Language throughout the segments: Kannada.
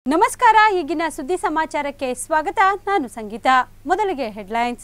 ನಮಸ್ಕಾರ ಈಗಿನ ಸುದ್ದಿ ಸಮಾಚಾರಕ್ಕೆ ಸ್ವಾಗತ ನಾನು ಸಂಗೀತ ಮೊದಲಿಗೆ ಹೆಡ್ಲೈನ್ಸ್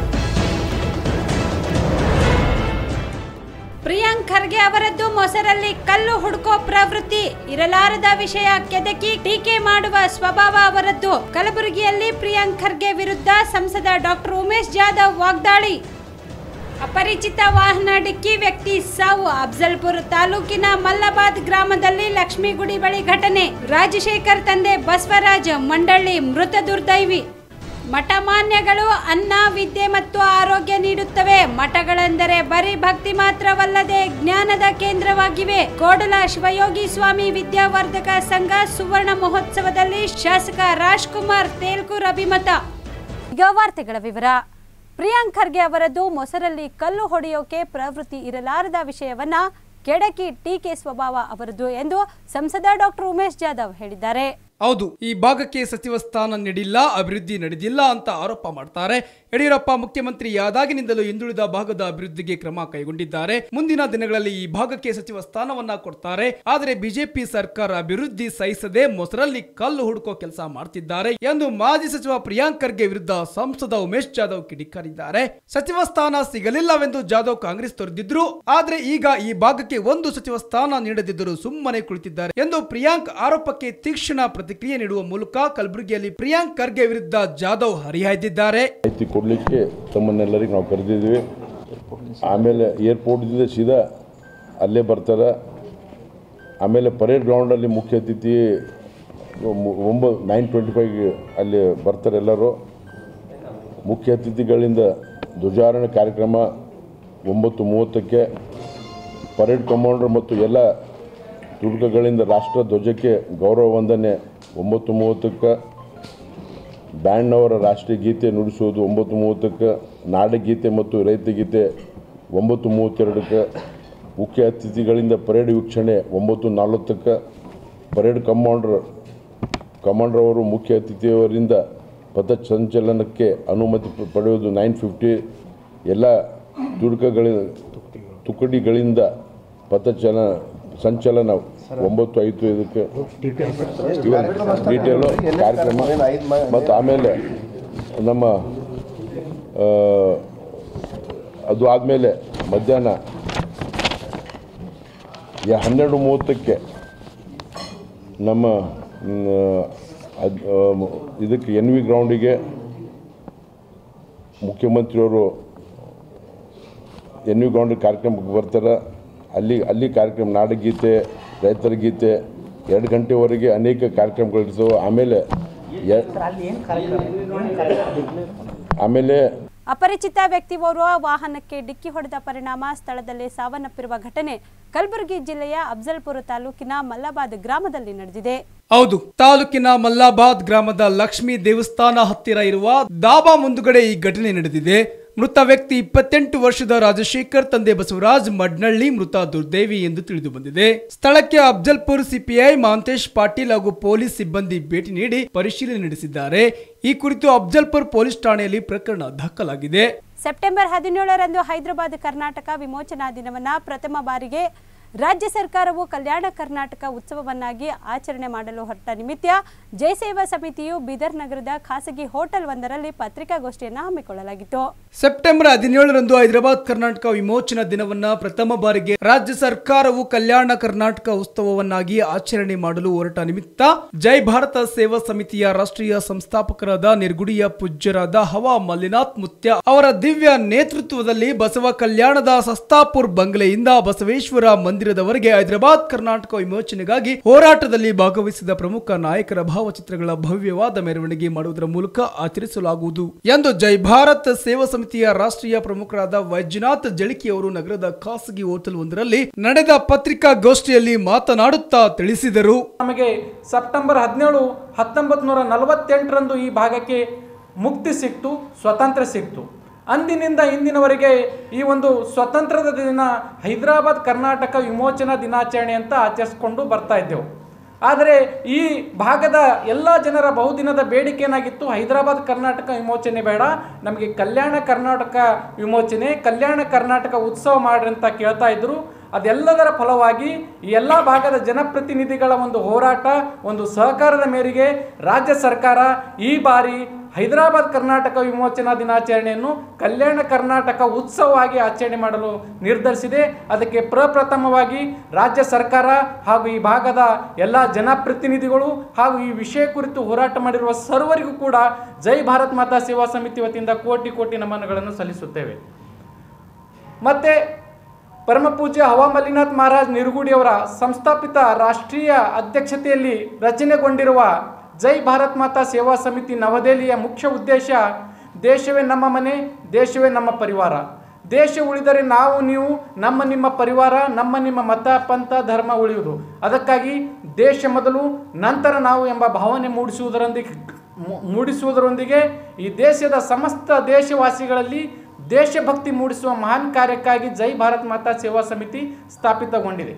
ಪ್ರಿಯಾಂಕ್ ಖರ್ಗೆ ಅವರದ್ದು ಮೊಸರಲ್ಲಿ ಕಲ್ಲು ಹುಡುಕೋ ಪ್ರವೃತ್ತಿ ಇರಲಾರದ ವಿಷಯ ಕೆದಕಿ ಟೀಕೆ ಮಾಡುವ ಸ್ವಭಾವ ಅವರದ್ದು ಕಲಬುರಗಿಯಲ್ಲಿ ಪ್ರಿಯಾಂಕ್ ಖರ್ಗೆ ವಿರುದ್ಧ ಸಂಸದ ಡಾಕ್ಟರ್ ಉಮೇಶ್ ಜಾಧವ್ ವಾಗ್ದಾಳಿ ಅಪರಿಚಿತ ವಾಹನ ಡಿಕ್ಕಿ ವ್ಯಕ್ತಿ ಸಾವು ಅಫ್ಜಲ್ಪುರ ತಾಲೂಕಿನ ಮಲ್ಲಬಾದ್ ಗ್ರಾಮದಲ್ಲಿ ಲಕ್ಷ್ಮೀಗುಡಿ ಬಳಿ ಘಟನೆ ರಾಜಶೇಖರ್ ತಂದೆ ಬಸವರಾಜ್ ಮಂಡಳ್ಳಿ ಮೃತ ದುರ್ದೈವಿ ಮಠಮಾನ್ಯಗಳು ಅನ್ನ ವಿದ್ಯೆ ಮತ್ತು ಆರೋಗ್ಯ ನೀಡುತ್ತವೆ ಮಠಗಳೆಂದರೆ ಬರೀ ಭಕ್ತಿ ಮಾತ್ರವಲ್ಲದೆ ಜ್ಞಾನದ ಕೇಂದ್ರವಾಗಿವೆ ಕೋಡಲ ಶಿವಯೋಗಿ ಸ್ವಾಮಿ ವಿದ್ಯಾವರ್ಧಕ ಸಂಘ ಸುವರ್ಣ ಮಹೋತ್ಸವದಲ್ಲಿ ಶಾಸಕ ರಾಜ್ಕುಮಾರ್ ತೇಲ್ಕೂರ್ ಅಭಿಮತ ಈಗ ವಾರ್ತೆಗಳ ವಿವರ ಪ್ರಿಯಾಂಕ್ ಖರ್ಗೆ ಅವರದ್ದು ಮೊಸರಲ್ಲಿ ಕಲ್ಲು ಹೊಡೆಯೋಕೆ ಪ್ರವೃತ್ತಿ ಇರಲಾರದ ವಿಷಯವನ್ನ ಕೆಡಕಿ ಟೀಕೆ ಸ್ವಭಾವ ಅವರದ್ದು ಎಂದು ಸಂಸದ ಡಾಕ್ಟರ್ ಉಮೇಶ್ ಜಾಧವ್ ಹೇಳಿದ್ದಾರೆ ಹೌದು ಈ ಭಾಗಕ್ಕೆ ಸಚಿವ ಸ್ಥಾನ ನೀಡಿಲ್ಲ ಅಭಿವೃದ್ಧಿ ನಡೆದಿಲ್ಲ ಅಂತ ಆರೋಪ ಮಾಡ್ತಾರೆ ಯಡಿಯೂರಪ್ಪ ಮುಖ್ಯಮಂತ್ರಿಯಾದಾಗಿನಿಂದಲೂ ಹಿಂದುಳಿದ ಭಾಗದ ಅಭಿವೃದ್ಧಿಗೆ ಕ್ರಮ ಕೈಗೊಂಡಿದ್ದಾರೆ ಮುಂದಿನ ದಿನಗಳಲ್ಲಿ ಈ ಭಾಗಕ್ಕೆ ಸಚಿವ ಸ್ಥಾನವನ್ನ ಕೊಡ್ತಾರೆ ಆದರೆ ಬಿಜೆಪಿ ಸರ್ಕಾರ ಅಭಿವೃದ್ಧಿ ಸಹಿಸದೆ ಮೊಸರಲ್ಲಿ ಕಲ್ಲು ಹುಡುಕೋ ಕೆಲಸ ಮಾಡ್ತಿದ್ದಾರೆ ಎಂದು ಮಾಜಿ ಸಚಿವ ಪ್ರಿಯಾಂಕ್ ಖರ್ಗೆ ವಿರುದ್ಧ ಸಂಸದ ಉಮೇಶ್ ಜಾಧವ್ ಕಿಡಿಕಾರಿದ್ದಾರೆ ಸಚಿವ ಸ್ಥಾನ ಸಿಗಲಿಲ್ಲವೆಂದು ಜಾಧವ್ ಕಾಂಗ್ರೆಸ್ ತೊರೆದಿದ್ರು ಆದ್ರೆ ಈಗ ಈ ಭಾಗಕ್ಕೆ ಒಂದು ಸಚಿವ ಸ್ಥಾನ ನೀಡದಿದ್ದರೂ ಸುಮ್ಮನೆ ಕುಳಿತಿದ್ದಾರೆ ಎಂದು ಪ್ರಿಯಾಂಕ್ ಆರೋಪಕ್ಕೆ ತೀಕ್ಷ್ಣ ಪ್ರತಿಕ್ರಿಯೆ ನೀಡುವ ಮೂಲಕ ಕಲಬುರಗಿಯಲ್ಲಿ ಪ್ರಿಯಾಂಕ್ ಖರ್ಗೆ ವಿರುದ್ಧ ಜಾಧವ್ ಹರಿಹಾಯ್ದಿದ್ದಾರೆ ಮಾಹಿತಿ ಕೊಡಲಿಕ್ಕೆ ತಮ್ಮನ್ನೆಲ್ಲರಿಗೆ ನಾವು ಕರೆದಿದ್ದೀವಿ ಆಮೇಲೆ ಏರ್ಪೋರ್ಟ್ದಿಂದ ಸೀದಾ ಅಲ್ಲೇ ಬರ್ತಾರೆ ಆಮೇಲೆ ಪರೇಡ್ ಗ್ರೌಂಡಲ್ಲಿ ಮುಖ್ಯ ಅತಿಥಿ ಒಂಬತ್ತು ನೈನ್ ಟ್ವೆಂಟಿ ಫೈವ್ಗೆ ಅಲ್ಲಿ ಬರ್ತಾರೆ ಎಲ್ಲರೂ ಮುಖ್ಯ ಅತಿಥಿಗಳಿಂದ ಧ್ವಜಾರೋಹಣ ಕಾರ್ಯಕ್ರಮ ಒಂಬತ್ತು ಮೂವತ್ತಕ್ಕೆ ಪರೇಡ್ ಕಮಾಂಡರ್ ಮತ್ತು ಎಲ್ಲ ತುಡುಕಗಳಿಂದ ರಾಷ್ಟ್ರ ಧ್ವಜಕ್ಕೆ ಗೌರವ ವಂದನೆ ಒಂಬತ್ತು ಮೂವತ್ತಕ್ಕೆ ಬ್ಯಾಂಡ್ನವರ ರಾಷ್ಟ್ರೀಯ ಗೀತೆ ನುಡಿಸುವುದು ಒಂಬತ್ತು ಮೂವತ್ತಕ್ಕೆ ನಾಡಗೀತೆ ಮತ್ತು ರೈತಗೀತೆ ಒಂಬತ್ತು ಮೂವತ್ತೆರಡಕ್ಕೆ ಮುಖ್ಯ ಅತಿಥಿಗಳಿಂದ ಪರೇಡ್ ವೀಕ್ಷಣೆ ಒಂಬತ್ತು ನಲವತ್ತಕ್ಕೆ ಪರೇಡ್ ಕಮಾಂಡರ್ ಕಮಾಂಡರ್ ಅವರು ಮುಖ್ಯ ಅತಿಥಿಯವರಿಂದ ಪಥ ಸಂಚಲನಕ್ಕೆ ಅನುಮತಿ ಪ- ಪಡೆಯುವುದು ನೈನ್ ಫಿಫ್ಟಿ ಎಲ್ಲ ತುಡುಕಗಳ ತುಕಡಿಗಳಿಂದ ಪಥಚಲ ಸಂಚಲನ ಒಂಬತ್ತು ಐದು ಇದಕ್ಕೆ ಡೀಟೇಲು ಕಾರ್ಯಕ್ರಮ ಮತ್ತು ಆಮೇಲೆ ನಮ್ಮ ಆ, ಅದು ಆದಮೇಲೆ ಮಧ್ಯಾಹ್ನ ಯ- ಹನ್ನೆರಡು ಮೂವತ್ತಕ್ಕೆ ನಮ್ಮ ಮ್, ಅದ್ ಆ, ಮ್, ಇದಕ್ಕೆ ಎನ್ ವಿ ಗ್ರೌಂಡಿಗೆ ಮುಖ್ಯಮಂತ್ರಿಯವರು ಎನ್ ವಿ ಗ್ರೌಂಡ್ ಕಾರ್ಯಕ್ರಮಕ್ಕೆ ಬರ್ತಾರೆ ಅಲ್ಲಿ ಅಲ್ಲಿ ಕಾರ್ಯಕ್ರಮ ನಾಡಗೀತೆ ರೈತರ ಗೀತೆ ಎರಡು ಗಂಟೆವರೆಗೆ ಅನೇಕ ಕಾರ್ಯಕ್ರಮಗಳಿರ್ತವೆ ಆಮೇಲೆ ಎ- ಆಮೇಲೆ ಅಪರಿಚಿತ ವ್ಯಕ್ತಿಯೋರ್ವ ವಾಹನಕ್ಕೆ ಡಿಕ್ಕಿ ಹೊಡೆದ ಪರಿಣಾಮ ಸ್ಥಳದಲ್ಲಿ ಸಾವನ್ನಪ್ಪಿರುವ ಘಟನೆ ಕಲಬುರಗಿ ಜಿಲ್ಲೆಯ ಅಫ್ಜಲ್ಪುರ ತಾಲೂಕಿನ ಮಲ್ಲಬಾದ್ ಗ್ರಾಮದಲ್ಲಿ ನಡೆದಿದೆ ಹೌದು ತಾಲೂಕಿನ ಮಲ್ಲಾಬಾದ್ ಗ್ರಾಮದ ಲಕ್ಷ್ಮೀ ದೇವಸ್ಥಾನ ಹತ್ತಿರ ಇರುವ ದಾಬಾ ಮುಂದುಗಡೆ ಈ ಘಟನೆ ನಡೆದಿದೆ ಮೃತ ವ್ಯಕ್ತಿ ಇಪ್ಪತ್ತೆಂಟು ವರ್ಷದ ರಾಜಶೇಖರ್ ತಂದೆ ಬಸವರಾಜ್ ಮಡ್ನಳ್ಳಿ ಮೃತ ದುರ್ದೇವಿ ಎಂದು ತಿಳಿದು ಬಂದಿದೆ ಸ್ಥಳಕ್ಕೆ ಅಫ್ಜಲ್ಪುರ್ ಸಿಪಿಐ ಮಹಾಂತೇಶ್ ಪಾಟೀಲ್ ಹಾಗೂ ಪೊಲೀಸ್ ಸಿಬ್ಬಂದಿ ಭೇಟಿ ನೀಡಿ ಪರಿಶೀಲನೆ ನಡೆಸಿದ್ದಾರೆ ಈ ಕುರಿತು ಅಫ್ಜಲ್ಪುರ್ ಪೊಲೀಸ್ ಠಾಣೆಯಲ್ಲಿ ಪ್ರಕರಣ ದಾಖಲಾಗಿದೆ ಸೆಪ್ಟೆಂಬರ್ ಹದಿನೇಳರಂದು ಹೈದರಾಬಾದ್ ಕರ್ನಾಟಕ ವಿಮೋಚನಾ ದಿನವನ್ನ ಪ್ರಥಮ ಬಾರಿಗೆ ರಾಜ್ಯ ಸರ್ಕಾರವು ಕಲ್ಯಾಣ ಕರ್ನಾಟಕ ಉತ್ಸವವನ್ನಾಗಿ ಆಚರಣೆ ಮಾಡಲು ಹೊರಟ ನಿಮಿತ್ತ ಜಯಸೇವಾ ಸಮಿತಿಯು ಬೀದರ್ ನಗರದ ಖಾಸಗಿ ಹೋಟೆಲ್ ಒಂದರಲ್ಲಿ ಪತ್ರಿಕಾಗೋಷ್ಠಿಯನ್ನು ಹಮ್ಮಿಕೊಳ್ಳಲಾಗಿತ್ತು ಸೆಪ್ಟೆಂಬರ್ ಹದಿನೇಳರಂದು ಹೈದರಾಬಾದ್ ಕರ್ನಾಟಕ ವಿಮೋಚನಾ ದಿನವನ್ನ ಪ್ರಥಮ ಬಾರಿಗೆ ರಾಜ್ಯ ಸರ್ಕಾರವು ಕಲ್ಯಾಣ ಕರ್ನಾಟಕ ಉತ್ಸವವನ್ನಾಗಿ ಆಚರಣೆ ಮಾಡಲು ಹೊರಟ ನಿಮಿತ್ತ ಜೈ ಭಾರತ ಸೇವಾ ಸಮಿತಿಯ ರಾಷ್ಟ್ರೀಯ ಸಂಸ್ಥಾಪಕರಾದ ನಿರ್ಗುಡಿಯ ಪೂಜ್ಯರಾದ ಹವಾ ಮಲ್ಲಿನಾಥ್ ಮುತ್ಯ ಅವರ ದಿವ್ಯ ನೇತೃತ್ವದಲ್ಲಿ ಬಸವ ಕಲ್ಯಾಣದ ಸಸ್ತಾಪುರ್ ಬಂಗ್ಲೆಯಿಂದ ಬಸವೇಶ್ವರ ಮಂದಿರದವರೆಗೆ ಹೈದರಾಬಾದ್ ಕರ್ನಾಟಕ ವಿಮೋಚನೆಗಾಗಿ ಹೋರಾಟದಲ್ಲಿ ಭಾಗವಹಿಸಿದ ಪ್ರಮುಖ ನಾಯಕರ ಭಾವಚಿತ್ರಗಳ ಭವ್ಯವಾದ ಮೆರವಣಿಗೆ ಮಾಡುವುದರ ಮೂಲಕ ಆಚರಿಸಲಾಗುವುದು ಎಂದು ಜೈ ಭಾರತ್ ಸೇವಾ ಸಮಿತಿಯ ರಾಷ್ಟ್ರೀಯ ಪ್ರಮುಖರಾದ ವೈದ್ಯನಾಥ್ ಜಳಿಕಿ ಅವರು ನಗರದ ಖಾಸಗಿ ಹೋಟೆಲ್ ಒಂದರಲ್ಲಿ ನಡೆದ ಪತ್ರಿಕಾಗೋಷ್ಠಿಯಲ್ಲಿ ಮಾತನಾಡುತ್ತಾ ತಿಳಿಸಿದರು ನಮಗೆ ಸೆಪ್ಟೆಂಬರ್ ಹದಿನೇಳು ಹತ್ತೊಂಬತ್ತು ನೂರ ನಲವತ್ತೆಂಟರಂದು ಈ ಭಾಗಕ್ಕೆ ಮುಕ್ತಿ ಸಿಕ್ತು ಸ್ವತಂತ್ರ ಸಿಕ್ತು ಅಂದಿನಿಂದ ಇಂದಿನವರೆಗೆ ಈ ಒಂದು ಸ್ವತಂತ್ರದ ದಿನ ಹೈದರಾಬಾದ್ ಕರ್ನಾಟಕ ವಿಮೋಚನಾ ದಿನಾಚರಣೆ ಅಂತ ಆಚರಿಸ್ಕೊಂಡು ಬರ್ತಾ ಇದ್ದೆವು ಆದರೆ ಈ ಭಾಗದ ಎಲ್ಲ ಜನರ ಬಹುದಿನದ ಬೇಡಿಕೆ ಏನಾಗಿತ್ತು ಹೈದರಾಬಾದ್ ಕರ್ನಾಟಕ ವಿಮೋಚನೆ ಬೇಡ ನಮಗೆ ಕಲ್ಯಾಣ ಕರ್ನಾಟಕ ವಿಮೋಚನೆ ಕಲ್ಯಾಣ ಕರ್ನಾಟಕ ಉತ್ಸವ ಮಾಡ್ರಿ ಅಂತ ಕೇಳ್ತಾ ಇದ್ರು ಅದೆಲ್ಲದರ ಫಲವಾಗಿ ಈ ಎಲ್ಲ ಭಾಗದ ಜನಪ್ರತಿನಿಧಿಗಳ ಒಂದು ಹೋರಾಟ ಒಂದು ಸಹಕಾರದ ಮೇರೆಗೆ ರಾಜ್ಯ ಸರ್ಕಾರ ಈ ಬಾರಿ ಹೈದರಾಬಾದ್ ಕರ್ನಾಟಕ ವಿಮೋಚನಾ ದಿನಾಚರಣೆಯನ್ನು ಕಲ್ಯಾಣ ಕರ್ನಾಟಕ ಉತ್ಸವವಾಗಿ ಆಚರಣೆ ಮಾಡಲು ನಿರ್ಧರಿಸಿದೆ ಅದಕ್ಕೆ ಪ್ರಪ್ರಥಮವಾಗಿ ರಾಜ್ಯ ಸರ್ಕಾರ ಹಾಗೂ ಈ ಭಾಗದ ಎಲ್ಲ ಜನಪ್ರತಿನಿಧಿಗಳು ಹಾಗೂ ಈ ವಿಷಯ ಕುರಿತು ಹೋರಾಟ ಮಾಡಿರುವ ಸರ್ವರಿಗೂ ಕೂಡ ಜೈ ಭಾರತ್ ಮಾತಾ ಸೇವಾ ಸಮಿತಿ ವತಿಯಿಂದ ಕೋಟಿ ಕೋಟಿ ನಮನಗಳನ್ನು ಸಲ್ಲಿಸುತ್ತೇವೆ ಮತ್ತೆ ಪರಮ ಪೂಜ್ಯ ಹವಾ ಮಲ್ಲಿನಾಥ್ ಮಹಾರಾಜ್ ನಿರುಗುಡಿಯವರ ಸಂಸ್ಥಾಪಿತ ರಾಷ್ಟ್ರೀಯ ಅಧ್ಯಕ್ಷತೆಯಲ್ಲಿ ರಚನೆಗೊಂಡಿರುವ ಜೈ ಭಾರತ್ ಮಾತಾ ಸೇವಾ ಸಮಿತಿ ನವದೆಹಲಿಯ ಮುಖ್ಯ ಉದ್ದೇಶ ದೇಶವೇ ನಮ್ಮ ಮನೆ ದೇಶವೇ ನಮ್ಮ ಪರಿವಾರ ದೇಶ ಉಳಿದರೆ ನಾವು ನೀವು ನಮ್ಮ ನಿಮ್ಮ ಪರಿವಾರ ನಮ್ಮ ನಿಮ್ಮ ಮತ ಪಂಥ ಧರ್ಮ ಉಳಿಯುವುದು ಅದಕ್ಕಾಗಿ ದೇಶ ಮೊದಲು ನಂತರ ನಾವು ಎಂಬ ಭಾವನೆ ಮೂಡಿಸುವುದರೊಂದಿಗೆ ಮೂ- ಮೂಡಿಸುವುದರೊಂದಿಗೆ ಈ ದೇಶದ ಸಮಸ್ತ ದೇಶವಾಸಿಗಳಲ್ಲಿ ದೇಶಭಕ್ತಿ ಮೂಡಿಸುವ ಮಹಾನ್ ಕಾರ್ಯಕ್ಕಾಗಿ ಜೈ ಭಾರತ್ ಮಾತಾ ಸೇವಾ ಸಮಿತಿ ಸ್ಥಾಪಿತಗೊಂಡಿದೆ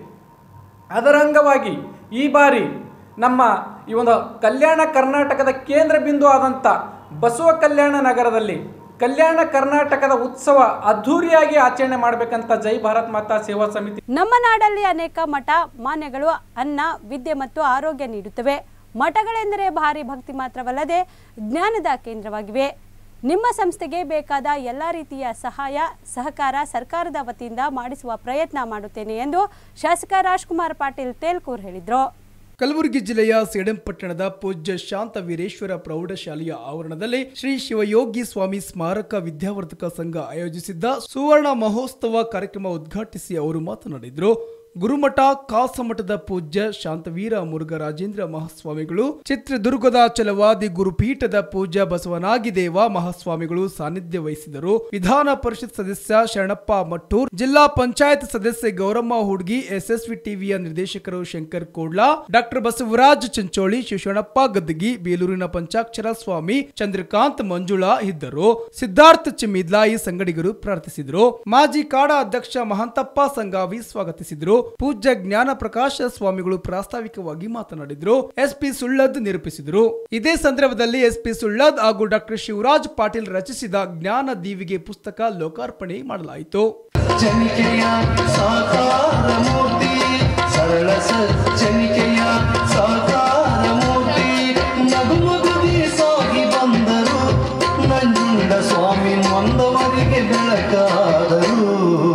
ಅದರ ಅಂಗವಾಗಿ ಈ ಬಾರಿ ನಮ್ಮ ಈ ಒಂದು ಕಲ್ಯಾಣ ಕರ್ನಾಟಕದ ಕೇಂದ್ರ ಬಿಂದು ಆದಂಥ ಬಸವ ಕಲ್ಯಾಣ ನಗರದಲ್ಲಿ ಕಲ್ಯಾಣ ಕರ್ನಾಟಕದ ಉತ್ಸವ ಅದ್ಧೂರಿಯಾಗಿ ಆಚರಣೆ ಮಾಡಬೇಕಂತ ಜೈ ಭಾರತ್ ಮಾತಾ ಸೇವಾ ಸಮಿತಿ ನಮ್ಮ ನಾಡಲ್ಲಿ ಅನೇಕ ಮಠ ಮಾನ್ಯಗಳು ಅನ್ನ ವಿದ್ಯೆ ಮತ್ತು ಆರೋಗ್ಯ ನೀಡುತ್ತವೆ ಮಠಗಳೆಂದರೆ ಭಾರಿ ಭಕ್ತಿ ಮಾತ್ರವಲ್ಲದೆ ಜ್ಞಾನದ ಕೇಂದ್ರವಾಗಿವೆ ನಿಮ್ಮ ಸಂಸ್ಥೆಗೆ ಬೇಕಾದ ಎಲ್ಲ ರೀತಿಯ ಸಹಾಯ ಸಹಕಾರ ಸರ್ಕಾರದ ವತಿಯಿಂದ ಮಾಡಿಸುವ ಪ್ರಯತ್ನ ಮಾಡುತ್ತೇನೆ ಎಂದು ಶಾಸಕ ರಾಜ್ಕುಮಾರ್ ಪಾಟೀಲ್ ತೇಲ್ಕೂರ್ ಹೇಳಿದರು ಕಲಬುರಗಿ ಜಿಲ್ಲೆಯ ಸೇಡಂ ಪಟ್ಟಣದ ಪೂಜ್ಯ ಶಾಂತ ವೀರೇಶ್ವರ ಪ್ರೌಢಶಾಲೆಯ ಆವರಣದಲ್ಲಿ ಶ್ರೀ ಶಿವಯೋಗಿ ಸ್ವಾಮಿ ಸ್ಮಾರಕ ವಿದ್ಯಾವರ್ಧಕ ಸಂಘ ಆಯೋಜಿಸಿದ್ದ ಸುವರ್ಣ ಮಹೋತ್ಸವ ಕಾರ್ಯಕ್ರಮ ಉದ್ಘಾಟಿಸಿ ಅವರು ಮಾತನಾಡಿದರು ಗುರುಮಠ ಕಾಸಮಠದ ಪೂಜ್ಯ ಶಾಂತವೀರ ಮುರುಘರಾಜೇಂದ್ರ ಮಹಾಸ್ವಾಮಿಗಳು ಚಿತ್ರದುರ್ಗದ ಚಲವಾದಿ ಗುರುಪೀಠದ ಪೂಜ್ಯ ಬಸವನಾಗಿದೇವ ಮಹಾಸ್ವಾಮಿಗಳು ಸಾನ್ನಿಧ್ಯ ವಹಿಸಿದರು ವಿಧಾನ ಪರಿಷತ್ ಸದಸ್ಯ ಶರಣಪ್ಪ ಮಟ್ಟೂರ್ ಜಿಲ್ಲಾ ಪಂಚಾಯತ್ ಸದಸ್ಯೆ ಗೌರಮ್ಮ ಹುಡ್ಗಿ ಎಸ್ಎಸ್ವಿ ಟಿವಿಯ ನಿರ್ದೇಶಕರು ಶಂಕರ್ ಕೋಡ್ಲಾ ಡಾಕ್ಟರ್ ಬಸವರಾಜ್ ಚಂಚೋಳಿ ಶಿವಶರಣಪ್ಪ ಗದ್ದಗಿ ಬೇಲೂರಿನ ಪಂಚಾಕ್ಷರ ಸ್ವಾಮಿ ಚಂದ್ರಕಾಂತ್ ಮಂಜುಳಾ ಇದ್ದರು ಸಿದ್ಧಾರ್ಥ ಚಿಮ್ಮಿದ್ಲಾಯಿ ಸಂಗಡಿಗರು ಪ್ರಾರ್ಥಿಸಿದರು ಮಾಜಿ ಕಾಡ ಅಧ್ಯಕ್ಷ ಮಹಂತಪ್ಪ ಸಂಗಾವಿ ಸ್ವಾಗತಿಸಿದರು ಪೂಜ್ಯ ಜ್ಞಾನ ಪ್ರಕಾಶ ಸ್ವಾಮಿಗಳು ಪ್ರಾಸ್ತಾವಿಕವಾಗಿ ಮಾತನಾಡಿದರು ಎಸ್ಪಿ ಸುಳ್ಳದ್ ನಿರೂಪಿಸಿದರು ಇದೇ ಸಂದರ್ಭದಲ್ಲಿ ಎಸ್ಪಿ ಸುಳ್ಳದ್ ಹಾಗೂ ಡಾಕ್ಟರ್ ಶಿವರಾಜ್ ಪಾಟೀಲ್ ರಚಿಸಿದ ಜ್ಞಾನ ದೀವಿಗೆ ಪುಸ್ತಕ ಲೋಕಾರ್ಪಣೆ ಮಾಡಲಾಯಿತು ಜನಿಕೆಯ ಸಾಕಾರ ಮೂರ್ತಿ ಸರಳ ಸಜ್ಜನಿಕೆಯ ಸಾಕಾರ ಮೂರ್ತಿ ನಗು ನಗುವಿ ಸಾಗಿ ಬಂದರು ನಂಜುಂಡ ಸ್ವಾಮಿ ಮಂದವರಿಗೆ ಬೆಳಕಾದರು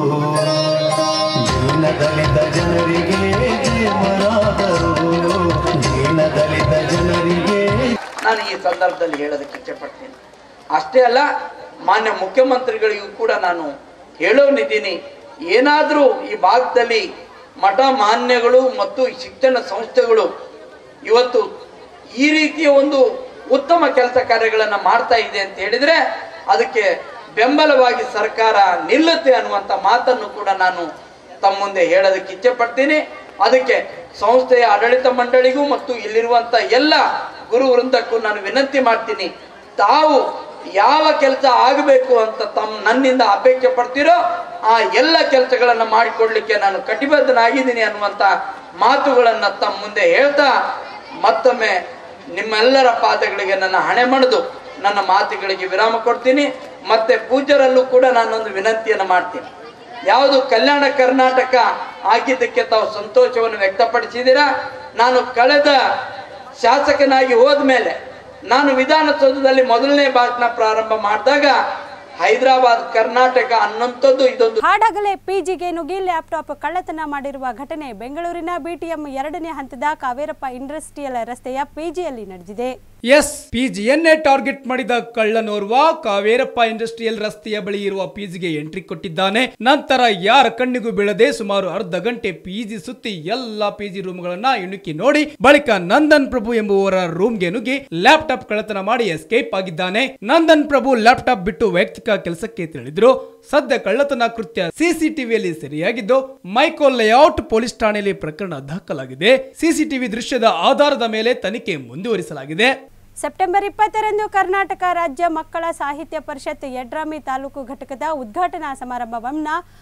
ದೀನ ದಲಿತ ಜನರಿಗೆ ದೇವರಾದರು ದೀನ ದಲಿತ ಜನರಿಗೆ ನಾನು ಈ ಸಂದರ್ಭದಲ್ಲಿ ಹೇಳೋದಕ್ಕೆ ಇಚ್ಛೆಪಡ್ತೀನಿ ಅಷ್ಟೇ ಅಲ್ಲ ಮಾನ್ಯ ಮುಖ್ಯಮಂತ್ರಿಗಳಿಗೂ ಕೂಡ ನಾನು ಹೇಳೋನಿದ್ದೀನಿ ಏನಾದರೂ ಈ ಭಾಗದಲ್ಲಿ ಮಠ ಮಾನ್ಯಗಳು ಮತ್ತು ಶಿಕ್ಷಣ ಸಂಸ್ಥೆಗಳು ಇವತ್ತು ಈ ರೀತಿಯ ಒಂದು ಉತ್ತಮ ಕೆಲಸ ಕಾರ್ಯಗಳನ್ನು ಮಾಡ್ತಾ ಇದೆ ಅಂತ ಹೇಳಿದ್ರೆ ಅದಕ್ಕೆ ಬೆಂಬಲವಾಗಿ ಸರ್ಕಾರ ನಿಲ್ಲುತ್ತೆ ಅನ್ನುವಂಥ ಮಾತನ್ನು ಕೂಡ ನಾನು ತಮ್ಮ ಮುಂದೆ ಹೇಳೋದಕ್ಕೆ ಇಚ್ಛೆ ಪಡ್ತೀನಿ ಅದಕ್ಕೆ ಸಂಸ್ಥೆಯ ಆಡಳಿತ ಮಂಡಳಿಗೂ ಮತ್ತು ಇಲ್ಲಿರುವಂತ ಎಲ್ಲ ಗುರು ವೃಂದಕ್ಕೂ ನಾನು ವಿನಂತಿ ಮಾಡ್ತೀನಿ ತಾವು ಯಾವ ಕೆಲಸ ಆಗಬೇಕು ಅಂತ ತಮ್ಮ ನನ್ನಿಂದ ಅಪೇಕ್ಷೆ ಪಡ್ತೀರೋ ಆ ಎಲ್ಲ ಕೆಲಸಗಳನ್ನ ಮಾಡಿಕೊಡ್ಲಿಕ್ಕೆ ನಾನು ಕಟಿಬದ್ಧನಾಗಿದ್ದೀನಿ ಅನ್ನುವಂತ ಮಾತುಗಳನ್ನ ತಮ್ಮ ಮುಂದೆ ಹೇಳ್ತಾ ಮತ್ತೊಮ್ಮೆ ನಿಮ್ಮೆಲ್ಲರ ಪಾದಗಳಿಗೆ ನನ್ನ ಹಣೆ ಮಣಿದು ನನ್ನ ಮಾತುಗಳಿಗೆ ವಿರಾಮ ಕೊಡ್ತೀನಿ ಮತ್ತೆ ಪೂಜ್ಯರಲ್ಲೂ ಕೂಡ ನಾನೊಂದು ವಿನಂತಿಯನ್ನು ಮಾಡ್ತೀನಿ ಯಾವುದು ಕಲ್ಯಾಣ ಕರ್ನಾಟಕ ಆಗಿದ್ದಕ್ಕೆ ತಾವು ಸಂತೋಷವನ್ನು ವ್ಯಕ್ತಪಡಿಸಿದ್ದೀರಾ ನಾನು ಕಳೆದ ಶಾಸಕನಾಗಿ ಹೋದ್ಮೇಲೆ ನಾನು ವಿಧಾನಸೌಧದಲ್ಲಿ ಮೊದಲನೇ ಭಾಷಣ ಪ್ರಾರಂಭ ಮಾಡಿದಾಗ ಹೈದರಾಬಾದ್ ಕರ್ನಾಟಕ ಅನ್ನೋಂಥದ್ದು ಇದೊಂದು ಹಾಡಗಲೆ ಪಿಜಿಗೆ ನುಗ್ಗಿ ಲ್ಯಾಪ್ಟಾಪ್ ಕಳ್ಳತನ ಮಾಡಿರುವ ಘಟನೆ ಬೆಂಗಳೂರಿನ ಬಿಟಿಎಂ ಎರಡನೇ ಹಂತದ ಕಾವೇರಪ್ಪ ಇಂಡಸ್ಟ್ರಿಯಲ್ ರಸ್ತೆಯ ಪಿಜಿಯಲ್ಲಿ ನಡೆದಿದೆ ಎಸ್ ಪಿಜಿಯನ್ನೇ ಟಾರ್ಗೆಟ್ ಮಾಡಿದ ಕಳ್ಳನೋರ್ವ ಕಾವೇರಪ್ಪ ಇಂಡಸ್ಟ್ರಿಯಲ್ ರಸ್ತೆಯ ಬಳಿ ಇರುವ ಪಿಜಿಗೆ ಎಂಟ್ರಿ ಕೊಟ್ಟಿದ್ದಾನೆ ನಂತರ ಯಾರ ಕಣ್ಣಿಗೂ ಬೀಳದೆ ಸುಮಾರು ಅರ್ಧ ಗಂಟೆ ಪಿಜಿ ಸುತ್ತಿ ಎಲ್ಲಾ ಪಿಜಿ ರೂಮ್ಗಳನ್ನ ಇಣುಕಿ ನೋಡಿ ಬಳಿಕ ನಂದನ್ ಪ್ರಭು ಎಂಬುವರ ರೂಮ್ಗೆ ನುಗ್ಗಿ ಲ್ಯಾಪ್ಟಾಪ್ ಕಳ್ಳತನ ಮಾಡಿ ಎಸ್ಕೇಪ್ ಆಗಿದ್ದಾನೆ ನಂದನ್ ಪ್ರಭು ಲ್ಯಾಪ್ಟಾಪ್ ಬಿಟ್ಟು ವೈಯಕ್ತಿಕ ಕೆಲಸಕ್ಕೆ ತಿಳಿದ್ರು ಸದ್ಯ ಕಳ್ಳತನ ಕೃತ್ಯ ಸಿಸಿಟಿವಿಯಲ್ಲಿ ಸೆರೆಯಾಗಿದ್ದು ಮೈಕೋ ಲೇಔಟ್ ಪೊಲೀಸ್ ಠಾಣೆಯಲ್ಲಿ ಪ್ರಕರಣ ದಾಖಲಾಗಿದೆ ಸಿಸಿಟಿವಿ ದೃಶ್ಯದ ಆಧಾರದ ಮೇಲೆ ತನಿಖೆ ಮುಂದುವರಿಸಲಾಗಿದೆ ಸೆಪ್ಟೆಂಬರ್ ಇಪ್ಪತ್ತರಂದು ಕರ್ನಾಟಕ ರಾಜ್ಯ ಮಕ್ಕಳ ಸಾಹಿತ್ಯ ಪರಿಷತ್ ಯಡ್ರಾಮಿ ತಾಲೂಕು ಘಟಕದ ಉದ್ಘಾಟನಾ ಸಮಾರಂಭವನ್ನು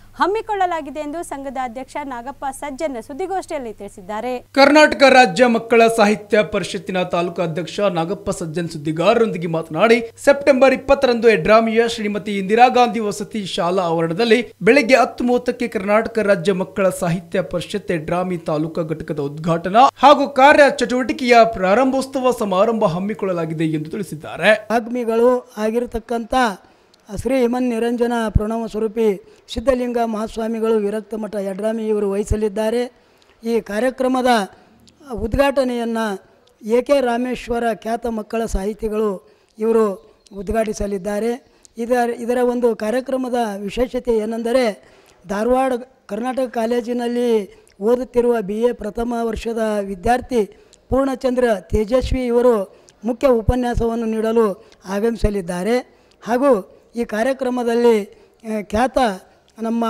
ಹಮ್ಮಿಕೊಳ್ಳಲಾಗಿದೆ ಎಂದು ಸಂಘದ ಅಧ್ಯಕ್ಷ ನಾಗಪ್ಪ ಸಜ್ಜನ್ ಸುದ್ದಿಗೋಷ್ಠಿಯಲ್ಲಿ ತಿಳಿಸಿದ್ದಾರೆ ಕರ್ನಾಟಕ ರಾಜ್ಯ ಮಕ್ಕಳ ಸಾಹಿತ್ಯ ಪರಿಷತ್ತಿನ ತಾಲೂಕು ಅಧ್ಯಕ್ಷ ನಾಗಪ್ಪ ಸಜ್ಜನ್ ಸುದ್ದಿಗಾರರೊಂದಿಗೆ ಮಾತನಾಡಿ ಸೆಪ್ಟೆಂಬರ್ ಇಪ್ಪತ್ತರಂದು ಎಡ್ರಾಮಿಯ ಶ್ರೀಮತಿ ಇಂದಿರಾ ಗಾಂಧಿ ವಸತಿ ಶಾಲಾ ಆವರಣದಲ್ಲಿ ಬೆಳಗ್ಗೆ ಹತ್ತು ಮೂವತ್ತಕ್ಕೆ ಕರ್ನಾಟಕ ರಾಜ್ಯ ಮಕ್ಕಳ ಸಾಹಿತ್ಯ ಪರಿಷತ್ ಎಡ್ರಾಮಿ ತಾಲೂಕಾ ಘಟಕದ ಉದ್ಘಾಟನಾ ಹಾಗೂ ಕಾರ್ಯ ಚಟುವಟಿಕೆಯ ಪ್ರಾರಂಭೋತ್ಸವ ಸಮಾರಂಭ ಹಮ್ಮಿಕೊಳ್ಳಲಾಗಿದೆ ಎಂದು ತಿಳಿಸಿದ್ದಾರೆ ಆಗ್ಮಿಗಳು ಆಗಿರತಕ್ಕಂಥ ಶ್ರೀ ಹಿಮನ್ ನಿರಂಜನ ಪ್ರಣವ ಸ್ವರೂಪಿ ಸಿದ್ಧಲಿಂಗ ಮಹಾಸ್ವಾಮಿಗಳು ವಿರಕ್ತ ಮಠ ಯಡ್ರಾಮಿ ಇವರು ವಹಿಸಲಿದ್ದಾರೆ ಈ ಕಾರ್ಯಕ್ರಮದ ಉದ್ಘಾಟನೆಯನ್ನು ಎ ಕೆ ರಾಮೇಶ್ವರ ಖ್ಯಾತ ಮಕ್ಕಳ ಸಾಹಿತಿಗಳು ಇವರು ಉದ್ಘಾಟಿಸಲಿದ್ದಾರೆ ಇದರ ಇದರ ಒಂದು ಕಾರ್ಯಕ್ರಮದ ವಿಶೇಷತೆ ಏನೆಂದರೆ ಧಾರವಾಡ ಕರ್ನಾಟಕ ಕಾಲೇಜಿನಲ್ಲಿ ಓದುತ್ತಿರುವ ಬಿ ಎ ಪ್ರಥಮ ವರ್ಷದ ವಿದ್ಯಾರ್ಥಿ ಪೂರ್ಣಚಂದ್ರ ತೇಜಸ್ವಿ ಇವರು ಮುಖ್ಯ ಉಪನ್ಯಾಸವನ್ನು ನೀಡಲು ಆಗಮಿಸಲಿದ್ದಾರೆ ಹಾಗೂ ಈ ಕಾರ್ಯಕ್ರಮದಲ್ಲಿ ಆ, ಖ್ಯಾತ ನಮ್ಮ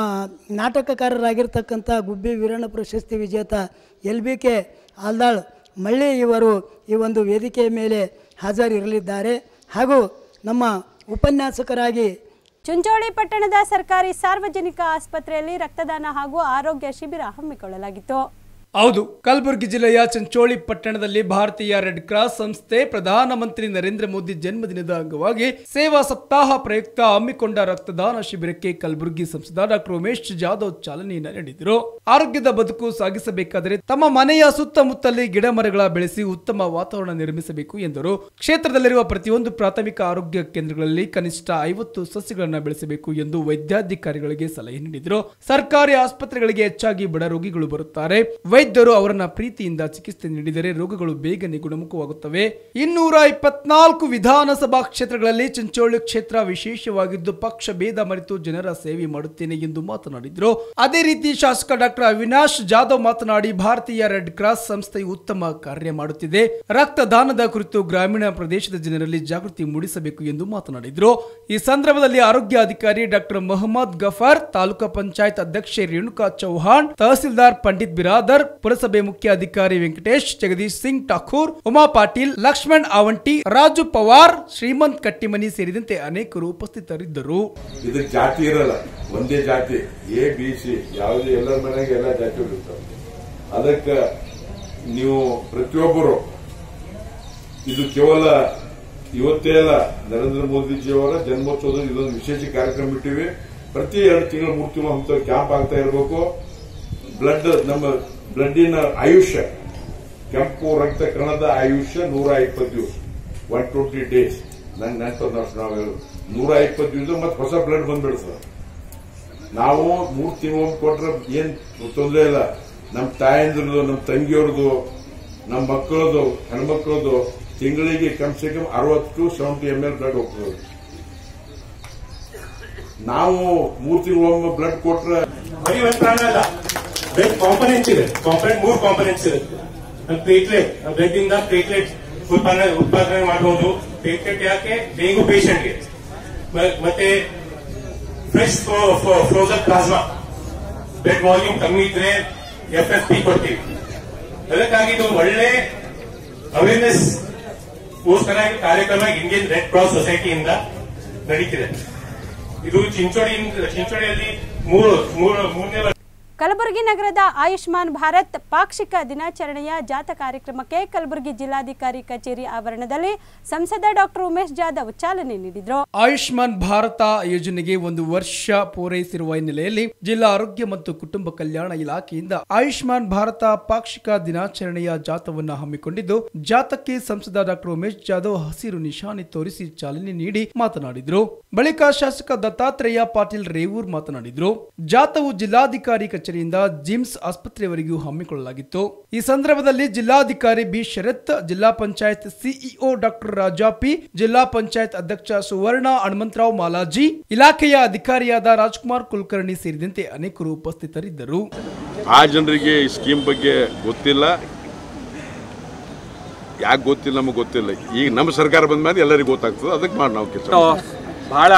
ನಾಟಕಕಾರರಾಗಿರ್ತಕ್ಕಂಥ ಗುಬ್ಬಿ ವೀರಣ್ಣ ಪ್ರಶಸ್ತಿ ವಿಜೇತ L B K Aldal Malli ಇವರು ಈ ಒಂದು ವೇದಿಕೆಯ ಮೇಲೆ ಹಾಜರಿರಲಿದ್ದಾರೆ ಹಾಗೂ ನಮ್ಮ ಉಪನ್ಯಾಸಕರಾಗಿ ಚುಂಚೋಳಿ ಪಟ್ಟಣದ ಸರ್ಕಾರಿ ಸಾರ್ವಜನಿಕ ಆಸ್ಪತ್ರೆಯಲ್ಲಿ ರಕ್ತದಾನ ಹಾಗೂ ಆರೋಗ್ಯ ಶಿಬಿರ ಹಮ್ಮಿಕೊಳ್ಳಲಾಗಿತ್ತು ಹೌದು ಕಲಬುರಗಿ ಜಿಲ್ಲೆಯ ಚಂಚೋಳಿ ಪಟ್ಟಣದಲ್ಲಿ ಭಾರತೀಯ ರೆಡ್ ಕ್ರಾಸ್ ಸಂಸ್ಥೆ ಪ್ರಧಾನಮಂತ್ರಿ ನರೇಂದ್ರ ಮೋದಿ ಜನ್ಮದಿನದ ಅಂಗವಾಗಿ ಸೇವಾ ಸಪ್ತಾಹ ಪ್ರಯುಕ್ತ ಹಮ್ಮಿಕೊಂಡ ರಕ್ತದಾನ ಶಿಬಿರಕ್ಕೆ ಕಲಬುರಗಿ ಸಂಸದ ಡಾಕ್ಟರ್ ಉಮೇಶ್ ಜಾಧವ್ ಚಾಲನೆಯನ್ನು ನೀಡಿದರು ಆರೋಗ್ಯದ ಬದುಕು ಸಾಗಿಸಬೇಕಾದರೆ ತಮ್ಮ ಮನೆಯ ಸುತ್ತಮುತ್ತಲಿ ಗಿಡ ಮರಗಳ ಬೆಳೆಸಿ ಉತ್ತಮ ವಾತಾವರಣ ನಿರ್ಮಿಸಬೇಕು ಎಂದರು ಕ್ಷೇತ್ರದಲ್ಲಿರುವ ಪ್ರತಿಯೊಂದು ಪ್ರಾಥಮಿಕ ಆರೋಗ್ಯ ಕೇಂದ್ರಗಳಲ್ಲಿ ಕನಿಷ್ಠ ಐವತ್ತು ಸಸ್ಯಗಳನ್ನು ಬೆಳೆಸಬೇಕು ಎಂದು ವೈದ್ಯಾಧಿಕಾರಿಗಳಿಗೆ ಸಲಹೆ ನೀಡಿದರು ಸರ್ಕಾರಿ ಆಸ್ಪತ್ರೆಗಳಿಗೆ ಹೆಚ್ಚಾಗಿ ಬಡ ರೋಗಿಗಳು ಬರುತ್ತಾರೆ ವೈದ್ಯರು ಅವರನ್ನ ಪ್ರೀತಿಯಿಂದ ಚಿಕಿತ್ಸೆ ನೀಡಿದರೆ ರೋಗಗಳು ಬೇಗನೆ ಗುಣಮುಖವಾಗುತ್ತವೆ ಇನ್ನೂರ ಇಪ್ಪತ್ನಾಲ್ಕು ವಿಧಾನಸಭಾ ಕ್ಷೇತ್ರಗಳಲ್ಲಿ ಚಿಂಚೋಳಿ ಕ್ಷೇತ್ರ ವಿಶೇಷವಾಗಿದ್ದು ಪಕ್ಷ ಭೇದ ಮರೆತು ಜನರ ಸೇವೆ ಮಾಡುತ್ತೇನೆ ಎಂದು ಮಾತನಾಡಿದ್ರು ಅದೇ ರೀತಿ ಶಾಸಕ ಡಾಕ್ಟರ್ ಅವಿನಾಶ್ ಜಾಧವ್ ಮಾತನಾಡಿ ಭಾರತೀಯ ರೆಡ್ ಕ್ರಾಸ್ ಸಂಸ್ಥೆಯು ಉತ್ತಮ ಕಾರ್ಯ ಮಾಡುತ್ತಿದೆ ರಕ್ತದಾನದ ಕುರಿತು ಗ್ರಾಮೀಣ ಪ್ರದೇಶದ ಜನರಲ್ಲಿ ಜಾಗೃತಿ ಮೂಡಿಸಬೇಕು ಎಂದು ಮಾತನಾಡಿದ್ರು ಈ ಸಂದರ್ಭದಲ್ಲಿ ಆರೋಗ್ಯ ಅಧಿಕಾರಿ ಡಾಕ್ಟರ್ ಮೊಹಮ್ಮದ್ ಗಫಾರ್ ತಾಲೂಕಾ ಪಂಚಾಯತ್ ಅಧ್ಯಕ್ಷೆ ರೇಣುಕಾ ಚೌಹಾಣ್ ತಹಸೀಲ್ದಾರ್ ಪಂಡಿತ್ ಬಿರಾದರ್ ಪುರಸಭೆ ಮುಖ್ಯ ಅಧಿಕಾರಿ ವೆಂಕಟೇಶ್ ಜಗದೀಶ್ ಸಿಂಗ್ ಠಾಕೂರ್ ಉಮಾ ಪಾಟೀಲ್ ಲಕ್ಷ್ಮಣ್ ಆವಂಟಿ ರಾಜು ಪವಾರ್ ಶ್ರೀಮಂತ್ ಕಟ್ಟಿಮನಿ ಸೇರಿದಂತೆ ಅನೇಕರು ಉಪಸ್ಥಿತರಿದ್ದರು ಇದಕ್ಕೆ ಜಾತಿ ಇರಲ್ಲ ಒಂದೇ ಜಾತಿ ಎ ಬಿ ಸಿ ಯಾವುದೇ ಎಲ್ಲರ ಮನೆಗೆ ಎಲ್ಲ ಜಾತಿಗಳು ಇರ್ತಾವೆ ಅದಕ್ಕೆ ನೀವು ಪ್ರತಿಯೊಬ್ಬರು ಇದು ಕೇವಲ ಇವತ್ತೇ ಅಲ್ಲ ನರೇಂದ್ರ ಮೋದಿಜಿಯವರ ಜನ್ಮೋತ್ಸವದ ಇದೊಂದು ವಿಶೇಷ ಕಾರ್ಯಕ್ರಮ ಇಟ್ಟಿವಿ ಪ್ರತಿ ಎರಡು ತಿಂಗಳು ಮೂರು ತಿಂಗಳು ಅಂತ ಕ್ಯಾಂಪ್ ಆಗ್ತಾ ಇರಬೇಕು ಬ್ಲಡ್ ನಮ್ಮ ಬ್ಲಡ್ಡಿನ ಆಯುಷ್ಯ ಕೆಂಪು ರಕ್ತ ಕಣದ ಆಯುಷ್ಯ ನೂರ ಇಪ್ಪತ್ತು ದಿವಸ ಒನ್ ಟ್ವೆಂಟಿ ಡೇಸ್ ನನ್ ನೆನಪು ನಾವು ಹೇಳೋದು. ನೂರ ಇಪ್ಪತ್ತು ದಿವಸ ಮತ್ತೆ ಹೊಸ ಬ್ಲಡ್ ಬಂದ್ಬಿಡ್ತದೆ ನಾವು ಮೂರು ತಿಂಗಳು ಕೊಟ್ರೆ ಏನ್ ತೊಂದರೆ ಇಲ್ಲ ನಮ್ಮ ತಾಯಂದ್ರದು ನಮ್ಮ ತಂಗಿಯವ್ರದು ನಮ್ಮ ಮಕ್ಕಳದು ಹೆಣ್ಮಕ್ಳದು ತಿಂಗಳಿಗೆ ಕಮ್ ಸೆ ಕಮ್ ಅರವತ್ತು ಸೆವೆಂಟಿ ಎಮ್ ಎಲ್ ಬ್ಲಡ್ ಹೋಗ್ತದೆ ನಾವು ಮೂರು ತಿಂಗಳು ಬ್ಲಡ್ ಕೊಟ್ರೆ ಬರೀ ಒಂದು ಪ್ರಾಣ ಅಲ್ಲ ಬ್ಲಡ್ ಕಾಂಪನೆಂಟ್ಸ್ ಇದೆ ಕಾಂಪನೆಂಟ್ ಮೂರು ಕಾಂಪನೆಂಟ್ಸ್ ಇದೆ ಪ್ಲೇಟ್ಲೆಟ್ ಬ್ಲಡ್ ಇಂದ ಪ್ಲೇಟ್ಲೆಟ್ ಉತ್ಪಾದನೆ ಉತ್ಪಾದನೆ ಮಾಡಬಹುದು ಪ್ಲೇಟ್ಲೆಟ್ ಯಾಕೆ ಡೆಂಗು ಪೇಷಂಟ್ಗೆ ಮತ್ತೆ fresh frozen plasma blood volume ಕಮ್ಮಿ ಇದ್ರೆ ಎಫ್ ಎಫ್ ಪಿ ಕೊಡ್ತೀವಿ ಅದಕ್ಕಾಗಿ ಇದು ಒಳ್ಳೆ ಅವೇರ್ನೆಸ್ ಗೋಸ್ಕರ ಈ ಕಾರ್ಯಕ್ರಮ ಇಂಡಿಯನ್ ರೆಡ್ ಕ್ರಾಸ್ ಸೊಸೈಟಿಯಿಂದ ನಡೀತಿದೆ ಇದು ಚಿಂಚೋಳಿ ಚಿಂಚೋಳಿಯಲ್ಲಿ ಮೂರು ಮೂರು ಮೂರನೇ ವರ್ಷ ಕಲಬುರಗಿ ನಗರದ ಆಯುಷ್ಮಾನ್ ಭಾರತ್ ಪಾಕ್ಷಿಕ ದಿನಾಚರಣೆಯ ಜಾಥಾ ಕಾರ್ಯಕ್ರಮಕ್ಕೆ ಕಲಬುರಗಿ ಜಿಲ್ಲಾಧಿಕಾರಿ ಕಚೇರಿ ಆವರಣದಲ್ಲಿ ಸಂಸದ ಡಾಕ್ಟರ್ ಉಮೇಶ್ ಜಾಧವ್ ಚಾಲನೆ ನೀಡಿದರು ಆಯುಷ್ಮಾನ್ ಭಾರತ ಯೋಜನೆಗೆ ಒಂದು ವರ್ಷ ಪೂರೈಸಿರುವ ಹಿನ್ನೆಲೆಯಲ್ಲಿ ಜಿಲ್ಲಾ ಆರೋಗ್ಯ ಮತ್ತು ಕುಟುಂಬ ಕಲ್ಯಾಣ ಇಲಾಖೆಯಿಂದ ಆಯುಷ್ಮಾನ್ ಭಾರತ ಪಾಕ್ಷಿಕ ದಿನಾಚರಣೆಯ ಜಾಥವನ್ನು ಹಮ್ಮಿಕೊಂಡಿದ್ದು ಜಾಥಕ್ಕೆ ಸಂಸದ ಡಾಕ್ಟರ್ ಉಮೇಶ್ ಜಾಧವ್ ಹಸಿರು ನಿಶಾನೆ ತೋರಿಸಿ ಚಾಲನೆ ನೀಡಿ ಮಾತನಾಡಿದ್ರು ಬಳಿಕ ಶಾಸಕ ದತ್ತಾತ್ರೇಯ ಪಾಟೀಲ್ ರೇವೂರ್ ಮಾತನಾಡಿದ್ರು ಜಾಥವು ಜಿಲ್ಲಾಧಿಕಾರಿ ಕಚೇರಿಯಿಂದ ಜಿಮ್ಸ್ ಆಸ್ಪತ್ರೆಯವರೆಗೂ ಹಮ್ಮಿಕೊಳ್ಳಲಾಗಿತ್ತು ಈ ಸಂದರ್ಭದಲ್ಲಿ ಜಿಲ್ಲಾಧಿಕಾರಿ ಬಿ ಶರತ್ ಜಿಲ್ಲಾ ಪಂಚಾಯತ್ ಸಿಇಒ ಡಾಕ್ಟರ್ ರಾಜಾಪಿ ಜಿಲ್ಲಾ ಪಂಚಾಯತ್ ಅಧ್ಯಕ್ಷ ಸುವರ್ಣ ಹನುಮಂತರಾವ್ ಮಾಲಾಜಿ ಇಲಾಖೆಯ ಅಧಿಕಾರಿಯಾದ ರಾಜ್ಕುಮಾರ್ ಕುಲಕರ್ಣಿ ಸೇರಿದಂತೆ ಅನೇಕರು ಉಪಸ್ಥಿತರಿದ್ದರು ಆ ಜನರಿಗೆ ಈ ಸ್ಕೀಮ್ ಬಗ್ಗೆ ಗೊತ್ತಿಲ್ಲ ಯಾಕೆ ಗೊತ್ತಿಲ್ಲ ನಮಗೆ ಗೊತ್ತಿಲ್ಲ ಈಗ ನಮ್ಮ ಸರ್ಕಾರ ಬಂದ ಮೇಲೆ ಎಲ್ಲರಿಗೂ ಗೊತ್ತಾಗ್ತದೆ ಅದಕ್ಕೆ ಮಾಡಿ ನಾವು ಕೆಲಸ ಭಾಳ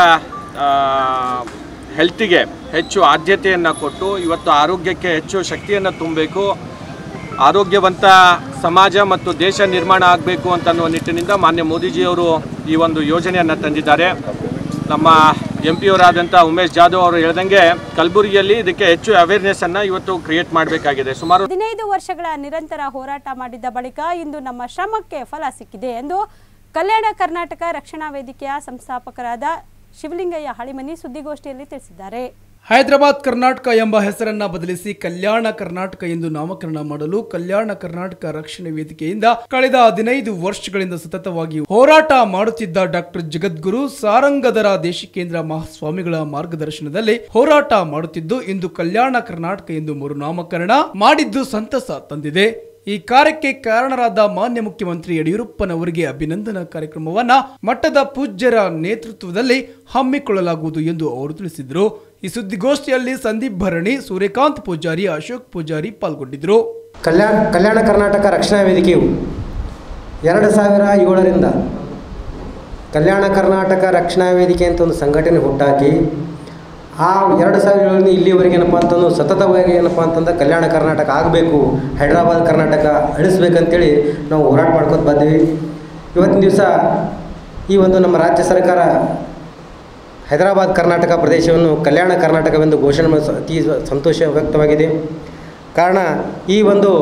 ಹೆಲ್ತಿಗೆ ಹೆಚ್ಚು ಆದ್ಯತೆಯನ್ನು ಕೊಟ್ಟು ಇವತ್ತು ಆರೋಗ್ಯಕ್ಕೆ ಹೆಚ್ಚು ಶಕ್ತಿಯನ್ನು ತುಂಬಬೇಕು ಆರೋಗ್ಯವಂತ ಸಮಾಜ ಮತ್ತು ದೇಶ ನಿರ್ಮಾಣ ಆಗಬೇಕು ಅಂತ ಅನ್ನುವ ನಿಟ್ಟಿನಿಂದ ಮಾನ್ಯ ಮೋದಿಜಿಯವರು ಈ ಒಂದು ಯೋಜನೆಯನ್ನು ತಂದಿದ್ದಾರೆ ನಮ್ಮ ಎಂ ಪಿ ಅವರಾದಂಥ ಉಮೇಶ್ ಜಾಧವ್ ಅವರು ಹೇಳ್ದಂಗೆ ಕಲಬುರಗಿಯಲ್ಲಿ ಇದಕ್ಕೆ ಹೆಚ್ಚು ಅವೇರ್ನೆಸ್ ಅನ್ನ ಇವತ್ತು ಕ್ರಿಯೇಟ್ ಮಾಡಬೇಕಾಗಿದೆ ಸುಮಾರು ಹದಿನೈದು ವರ್ಷಗಳ ನಿರಂತರ ಹೋರಾಟ ಮಾಡಿದ್ದ ಬಳಿಕ ಇಂದು ನಮ್ಮ ಶ್ರಮಕ್ಕೆ ಫಲ ಸಿಕ್ಕಿದೆ ಎಂದು ಕಲ್ಯಾಣ ಕರ್ನಾಟಕ ರಕ್ಷಣಾ ವೇದಿಕೆಯ ಸಂಸ್ಥಾಪಕರಾದ ಶಿವಲಿಂಗಯ್ಯ ಹಳಿಮನಿ ಸುದ್ದಿಗೋಷ್ಠಿಯಲ್ಲಿ ತಿಳಿಸಿದ್ದಾರೆ ಹೈದರಾಬಾದ್ ಕರ್ನಾಟಕ ಎಂಬ ಹೆಸರನ್ನ ಬದಲಿಸಿ ಕಲ್ಯಾಣ ಕರ್ನಾಟಕ ಎಂದು ನಾಮಕರಣ ಮಾಡಲು ಕಲ್ಯಾಣ ಕರ್ನಾಟಕ ರಕ್ಷಣೆ ವೇದಿಕೆಯಿಂದ ಕಳೆದ ಹದಿನೈದು ವರ್ಷಗಳಿಂದ ಸತತವಾಗಿ ಹೋರಾಟ ಮಾಡುತ್ತಿದ್ದ ಡಾಕ್ಟರ್ ಜಗದ್ಗುರು ಸಾರಂಗದರ ದೇಶಿಕೇಂದ್ರ ಮಹಾಸ್ವಾಮಿಗಳ ಮಾರ್ಗದರ್ಶನದಲ್ಲಿ ಹೋರಾಟ ಮಾಡುತ್ತಿದ್ದು ಇಂದು ಕಲ್ಯಾಣ ಕರ್ನಾಟಕ ಎಂದು ಮರುನಾಮಕರಣ ಮಾಡಿದ್ದು ಸಂತಸ ತಂದಿದೆ ಈ ಕಾರ್ಯಕ್ಕೆ ಕಾರಣರಾದ ಮಾನ್ಯ ಮುಖ್ಯಮಂತ್ರಿ ಯಡಿಯೂರಪ್ಪನವರಿಗೆ ಅಭಿನಂದನಾ ಕಾರ್ಯಕ್ರಮವನ್ನ ಮಠದ ಪೂಜ್ಯರ ನೇತೃತ್ವದಲ್ಲಿ ಹಮ್ಮಿಕೊಳ್ಳಲಾಗುವುದು ಎಂದು ಅವರು ತಿಳಿಸಿದರು ಈ ಸುದ್ದಿಗೋಷ್ಠಿಯಲ್ಲಿ ಸಂದೀಪ್ ಭರಣಿ ಸೂರ್ಯಕಾಂತ್ ಪೂಜಾರಿ ಅಶೋಕ್ ಪೂಜಾರಿ ಪಾಲ್ಗೊಂಡಿದ್ದರು ಕಲ್ಯಾಣ ಕಲ್ಯಾಣ ಕರ್ನಾಟಕ ರಕ್ಷಣಾ ವೇದಿಕೆಯು ಎರಡು ಸಾವಿರ ಏಳರಿಂದ ಕಲ್ಯಾಣ ಕರ್ನಾಟಕ ರಕ್ಷಣಾ ವೇದಿಕೆ ಅಂತ ಒಂದು ಸಂಘಟನೆ ಹುಟ್ಟಾಕಿ ಆ ಎರಡು ಸಾವಿರ ಏಳರಿಂದ ಇಲ್ಲಿವರೆಗೆ ಏನಪ್ಪ ಅಂತಂದು ಸತತವಾಗಿ ಏನಪ್ಪ ಅಂತಂದ್ರೆ ಕಲ್ಯಾಣ ಕರ್ನಾಟಕ ಆಗಬೇಕು ಹೈದರಾಬಾದ್ ಕರ್ನಾಟಕ ಅಳಿಸ್ಬೇಕಂತೇಳಿ ನಾವು ಹೋರಾಟ ಮಾಡ್ಕೊತ ಬಂದ್ವಿ ಇವತ್ತಿನ ದಿವಸ ಈ ಒಂದು ನಮ್ಮ ರಾಜ್ಯ ಸರ್ಕಾರ ಹೈದರಾಬಾದ್ ಕರ್ನಾಟಕ ಪ್ರದೇಶವನ್ನು ಕಲ್ಯಾಣ ಕರ್ನಾಟಕವೆಂದು ಘೋಷಣೆ ಮಾಡಿ ಸ- ಅತಿ ಸಂತೋಷ ವ್ಯಕ್ತವಾಗಿದೆ ಕಾರಣ ಈ ಒಂದು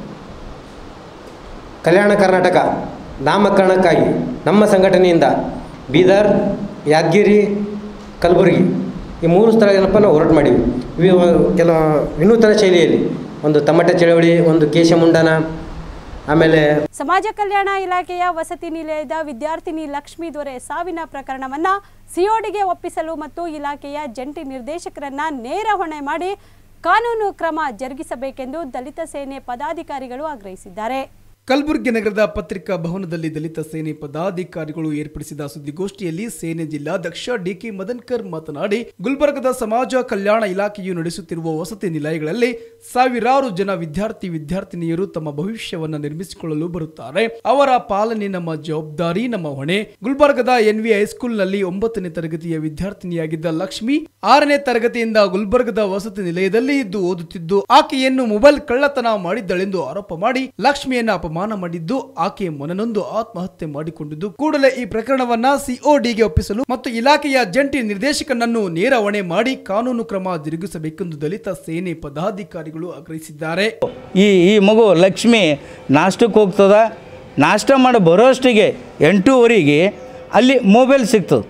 ಕಲ್ಯಾಣ ಕರ್ನಾಟಕ ನಾಮಕರಣಕ್ಕಾಗಿ ನಮ್ಮ ಸಂಘಟನೆಯಿಂದ ಬೀದರ್ ಯಾದಗಿರಿ ಕಲಬುರಗಿ ಈ ಮೂರು ಸ್ಥಳ ಏನಪ್ಪ ನಾವು ಹೋರಾಟ ಮಾಡೀವಿ ಇವು ಕೆಲ ವಿನೂತನ ಶೈಲಿಯಲ್ಲಿ ಒಂದು ತಮಟೆ ಚಳವಳಿ ಒಂದು ಕೇಶಮುಂಡನ ಆಮೇಲೆ ಸಮಾಜ ಕಲ್ಯಾಣ ಇಲಾಖೆಯ ವಸತಿ ನಿಲಯದ ವಿದ್ಯಾರ್ಥಿನಿ ಲಕ್ಷ್ಮೀ ದೊರೆ ಸಾವಿನ ಪ್ರಕರಣವನ್ನ ಸಿಒಡಿಗೆ ಒಪ್ಪಿಸಲು ಮತ್ತು ಇಲಾಖೆಯ ಜಂಟಿ ನಿರ್ದೇಶಕರನ್ನ ನೇರ ಹೊಣೆ ಮಾಡಿ ಕಾನೂನು ಕ್ರಮ ಜರುಗಿಸಬೇಕೆಂದು ದಲಿತ ಸೇನೆ ಪದಾಧಿಕಾರಿಗಳು ಆಗ್ರಹಿಸಿದ್ದಾರೆ ಕಲಬುರಗಿ ನಗರದ ಪತ್ರಿಕಾ ಭವನದಲ್ಲಿ ದಲಿತ ಸೇನೆ ಪದಾಧಿಕಾರಿಗಳು ಏರ್ಪಡಿಸಿದ ಸುದ್ದಿಗೋಷ್ಠಿಯಲ್ಲಿ ಸೇನೆ ಜಿಲ್ಲಾಧ್ಯಕ್ಷ ಡಿಕೆ ಮದನ್ಕರ್ ಮಾತನಾಡಿ ಗುಲ್ಬರ್ಗದ ಸಮಾಜ ಕಲ್ಯಾಣ ಇಲಾಖೆಯು ನಡೆಸುತ್ತಿರುವ ವಸತಿ ನಿಲಯಗಳಲ್ಲಿ ಸಾವಿರಾರು ಜನ ವಿದ್ಯಾರ್ಥಿ ವಿದ್ಯಾರ್ಥಿನಿಯರು ತಮ್ಮ ಭವಿಷ್ಯವನ್ನ ನಿರ್ಮಿಸಿಕೊಳ್ಳಲು ಬರುತ್ತಾರೆ ಅವರ ಪಾಲನೆ ನಮ್ಮ ಜವಾಬ್ದಾರಿ ನಮ್ಮ ಹೊಣೆ ಗುಲ್ಬರ್ಗದ ಎನ್ವಿ ಹೈಸ್ಕೂಲ್ನಲ್ಲಿ ಒಂಬತ್ತನೇ ತರಗತಿಯ ವಿದ್ಯಾರ್ಥಿನಿಯಾಗಿದ್ದ ಲಕ್ಷ್ಮಿ ಆರನೇ ತರಗತಿಯಿಂದ ಗುಲ್ಬರ್ಗದ ವಸತಿ ನಿಲಯದಲ್ಲಿ ಇದ್ದು ಓದುತ್ತಿದ್ದು ಆಕೆಯನ್ನು ಮೊಬೈಲ್ ಕಳ್ಳತನ ಮಾಡಿದ್ದಳೆಂದು ಆರೋಪ ಮಾಡಿ ಲಕ್ಷ್ಮಿಯನ್ನ ಅಪಮಾನ ಮಾಡಿದ್ದು ಆಕೆ ಮನನೊಂದು ಆತ್ಮಹತ್ಯೆ ಮಾಡಿಕೊಂಡಿದ್ದು ಕೂಡಲೇ ಈ ಪ್ರಕರಣವನ್ನ ಸಿಒಡಿಗೆ ಒಪ್ಪಿಸಲು ಮತ್ತು ಇಲಾಖೆಯ ಜಂಟಿ ನಿರ್ದೇಶಕನನ್ನು ನೇರ ಹೊಣೆ ಮಾಡಿ ಕಾನೂನು ಕ್ರಮ ಜರುಗಿಸಬೇಕೆಂದು ದಲಿತ ಸೇನೆ ಪದಾಧಿಕಾರಿಗಳು ಆಗ್ರಹಿಸಿದ್ದಾರೆ ಈ ಈ ಮಗು ಲಕ್ಷ್ಮಿ ನಾಷ್ಟಕ್ಕೆ ಹೋಗ್ತದ ನಾಷ್ಟ ಮಾಡಿ ಬರೋಷ್ಟಿಗೆ ಎಂಟೂವರೆಗೆ ಅಲ್ಲಿ ಮೊಬೈಲ್ ಸಿಗ್ತದೆ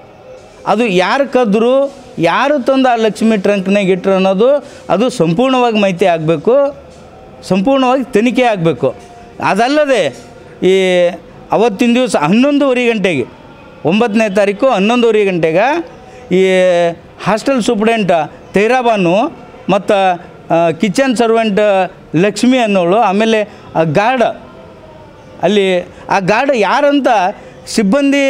ಅದು ಯಾರು ಕದ್ರು ಯಾರು ತಂದು ಆ ಲಕ್ಷ್ಮಿ ಟ್ರಂಕ್ನಾಗ ಇಟ್ರು ಅನ್ನೋದು ಅದು ಸಂಪೂರ್ಣವಾಗಿ ಮಾಹಿತಿ ಆಗಬೇಕು ಸಂಪೂರ್ಣವಾಗಿ ತನಿಖೆ ಆಗಬೇಕು ಅದಲ್ಲದೆ ಈ ಅವತ್ತಿನ ದಿವಸ ಹನ್ನೊಂದುವರೆ ಗಂಟೆಗೆ ಒಂಬತ್ತನೇ ತಾರೀಕು ಹನ್ನೊಂದುವರೆ ಗಂಟೆಗೆ ಈ ಹಾಸ್ಟೆಲ್ ಸೂಪ್ರೆಂಟ್ ತೈರಾಬಾನು ಮತ್ತು ಕಿಚನ್ ಸರ್ವೆಂಟ್ ಲಕ್ಷ್ಮಿ ಅನ್ನೋಳು ಆಮೇಲೆ ಗಾರ್ಡ್ ಅಲ್ಲಿ ಆ ಗಾರ್ಡ್ ಯಾರಂತ ಸಿಬ್ಬಂದಿ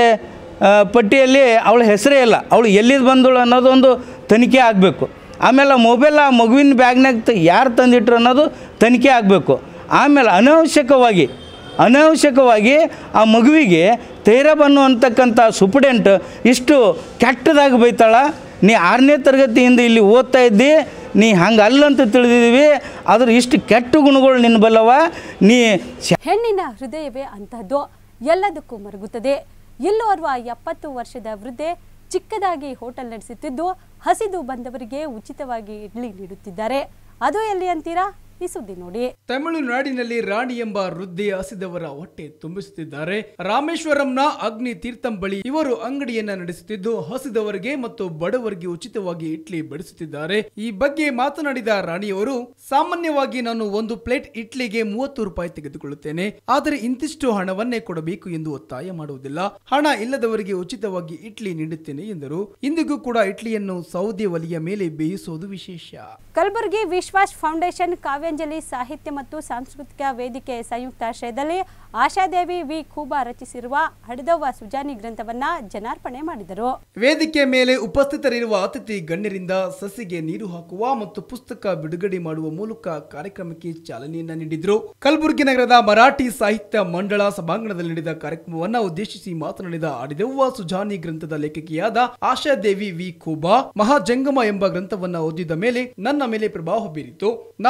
ಆ, ಪಟ್ಟಿಯಲ್ಲಿ ಅವಳ ಹೆಸರೇ ಇಲ್ಲ ಅವಳು ಎಲ್ಲಿದ್ದು ಬಂದಳು ಅನ್ನೋದೊಂದು ತನಿಖೆ ಆಗಬೇಕು ಆಮೇಲೆ ಮೊಬೈಲ್ ಆ ಮಗುವಿನ ಬ್ಯಾಗ್ನಾಗ ತ ಯಾರು ತಂದಿಟ್ರು ಅನ್ನೋದು ತನಿಖೆ ಆಗಬೇಕು ಆಮೇಲೆ ಅನಾವಶ್ಯಕವಾಗಿ ಅನಾವಶ್ಯಕವಾಗಿ ಆ ಮಗುವಿಗೆ ತೈರಬನ್ನು ಅಂತಕ್ಕಂಥ ಸುಪ್ರೆಂಟ್ ಇಷ್ಟು ಕೆಟ್ಟದಾಗಿ ಬೈತಾಳ ನೀ ಆರನೇ ತರಗತಿಯಿಂದ ಇಲ್ಲಿ ಓದ್ತಾ ಇದ್ದಿ ನೀ ಹಂಗೆ ಅಲ್ಲಂತ ತಿಳಿದಿದ್ದೀವಿ ಆದ್ರೆ ಇಷ್ಟು ಕೆಟ್ಟ ಗುಣಗಳು ನಿನ್ನ ಬಲ್ಲವ ನೀ ಹೆಣ್ಣಿನ ಹೃದಯವೇ ಅಂತಹದ್ದು ಎಲ್ಲದಕ್ಕೂ ಮರುಗುತ್ತದೆ ಇಲ್ಲೋರ್ವ ಎಪ್ಪತ್ತು ವರ್ಷದ ವೃದ್ಧೆ ಚಿಕ್ಕದಾಗಿ ಹೋಟೆಲ್ ನಡೆಸುತ್ತಿದ್ದು ಹಸಿದು ಬಂದವರಿಗೆ ಉಚಿತವಾಗಿ ಇಡ್ಲಿ ನೀಡುತ್ತಿದ್ದಾರೆ ಅದು ಎಲ್ಲಿ ಅಂತೀರಾ ಈ ಸುದ್ದಿ ನೋಡಿ ತಮಿಳುನಾಡಿನಲ್ಲಿ ರಾಣಿ ಎಂಬ ವೃದ್ಧೆ ಹಸಿದವರ ಹೊಟ್ಟೆ ತುಂಬಿಸುತ್ತಿದ್ದಾರೆ ರಾಮೇಶ್ವರಂನ ಅಗ್ನಿ ತೀರ್ಥಂ ಬಳಿ ಇವರು ಅಂಗಡಿಯನ್ನ ನಡೆಸುತ್ತಿದ್ದು ಹಸಿದವರಿಗೆ ಮತ್ತು ಬಡವರಿಗೆ ಉಚಿತವಾಗಿ ಇಡ್ಲಿ ಬಡಿಸುತ್ತಿದ್ದಾರೆ ಈ ಬಗ್ಗೆ ಮಾತನಾಡಿದ ರಾಣಿಯವರು ಸಾಮಾನ್ಯವಾಗಿ ನಾನು ಒಂದು ಪ್ಲೇಟ್ ಇಡ್ಲಿಗೆ ಮೂವತ್ತು ರೂಪಾಯಿ ತೆಗೆದುಕೊಳ್ಳುತ್ತೇನೆ ಆದರೆ ಇಂತಿಷ್ಟು ಹಣವನ್ನೇ ಕೊಡಬೇಕು ಎಂದು ಒತ್ತಾಯ ಮಾಡುವುದಿಲ್ಲ ಹಣ ಇಲ್ಲದವರಿಗೆ ಉಚಿತವಾಗಿ ಇಡ್ಲಿ ನೀಡುತ್ತೇನೆ ಎಂದರು ಇಂದಿಗೂ ಕೂಡ ಇಡ್ಲಿಯನ್ನು ಸೌದೆ ಒಲೆಯ ಮೇಲೆ ಬೇಯಿಸುವುದು ವಿಶೇಷ ಕಲಬುರಗಿ ವಿಶ್ವಾಸ್ ಫೌಂಡೇಶನ್ ಕಾವ್ಯಾಂಜಲಿ ಸಾಹಿತ್ಯ ಮತ್ತು ಸಾಂಸ್ಕೃತಿಕ ವೇದಿಕೆ ಸಂಯುಕ್ತಾಶ್ರಯದಲ್ಲಿ ಆಶಾದೇವಿ ವಿ ಖೂಬಾ ರಚಿಸಿರುವ ಹಡಿದವ್ವ ಸುಜಾನಿ ಗ್ರಂಥವನ್ನ ಜನಾರ್ಪಣೆ ಮಾಡಿದರು ವೇದಿಕೆ ಮೇಲೆ ಉಪಸ್ಥಿತರಿರುವ ಅತಿಥಿ ಗಣ್ಯರಿಂದ ಸಸಿಗೆ ನೀರು ಹಾಕುವ ಮತ್ತು ಪುಸ್ತಕ ಬಿಡುಗಡೆ ಮಾಡುವ ಮೂಲಕ ಕಾರ್ಯಕ್ರಮಕ್ಕೆ ಚಾಲನೆಯನ್ನ ನೀಡಿದ್ರು ಕಲಬುರಗಿ ನಗರದ ಮರಾಠಿ ಸಾಹಿತ್ಯ ಮಂಡಳ ಸಭಾಂಗಣದಲ್ಲಿ ನಡೆದ ಕಾರ್ಯಕ್ರಮವನ್ನ ಉದ್ದೇಶಿಸಿ ಮಾತನಾಡಿದ ಆಡಿದವ್ವ ಸುಜಾನಿ ಗ್ರಂಥದ ಲೇಖಕಿಯಾದ ಆಶಾದೇವಿ ವಿ ಖೂಬಾ ಮಹಾಜಂಗಮ ಎಂಬ ಗ್ರಂಥವನ್ನ ಓದಿದ ಮೇಲೆ ನನ್ನ ಮೇಲೆ ಪ್ರಭಾವ ಬೀರಿತು ನಾನು ನನ್ನ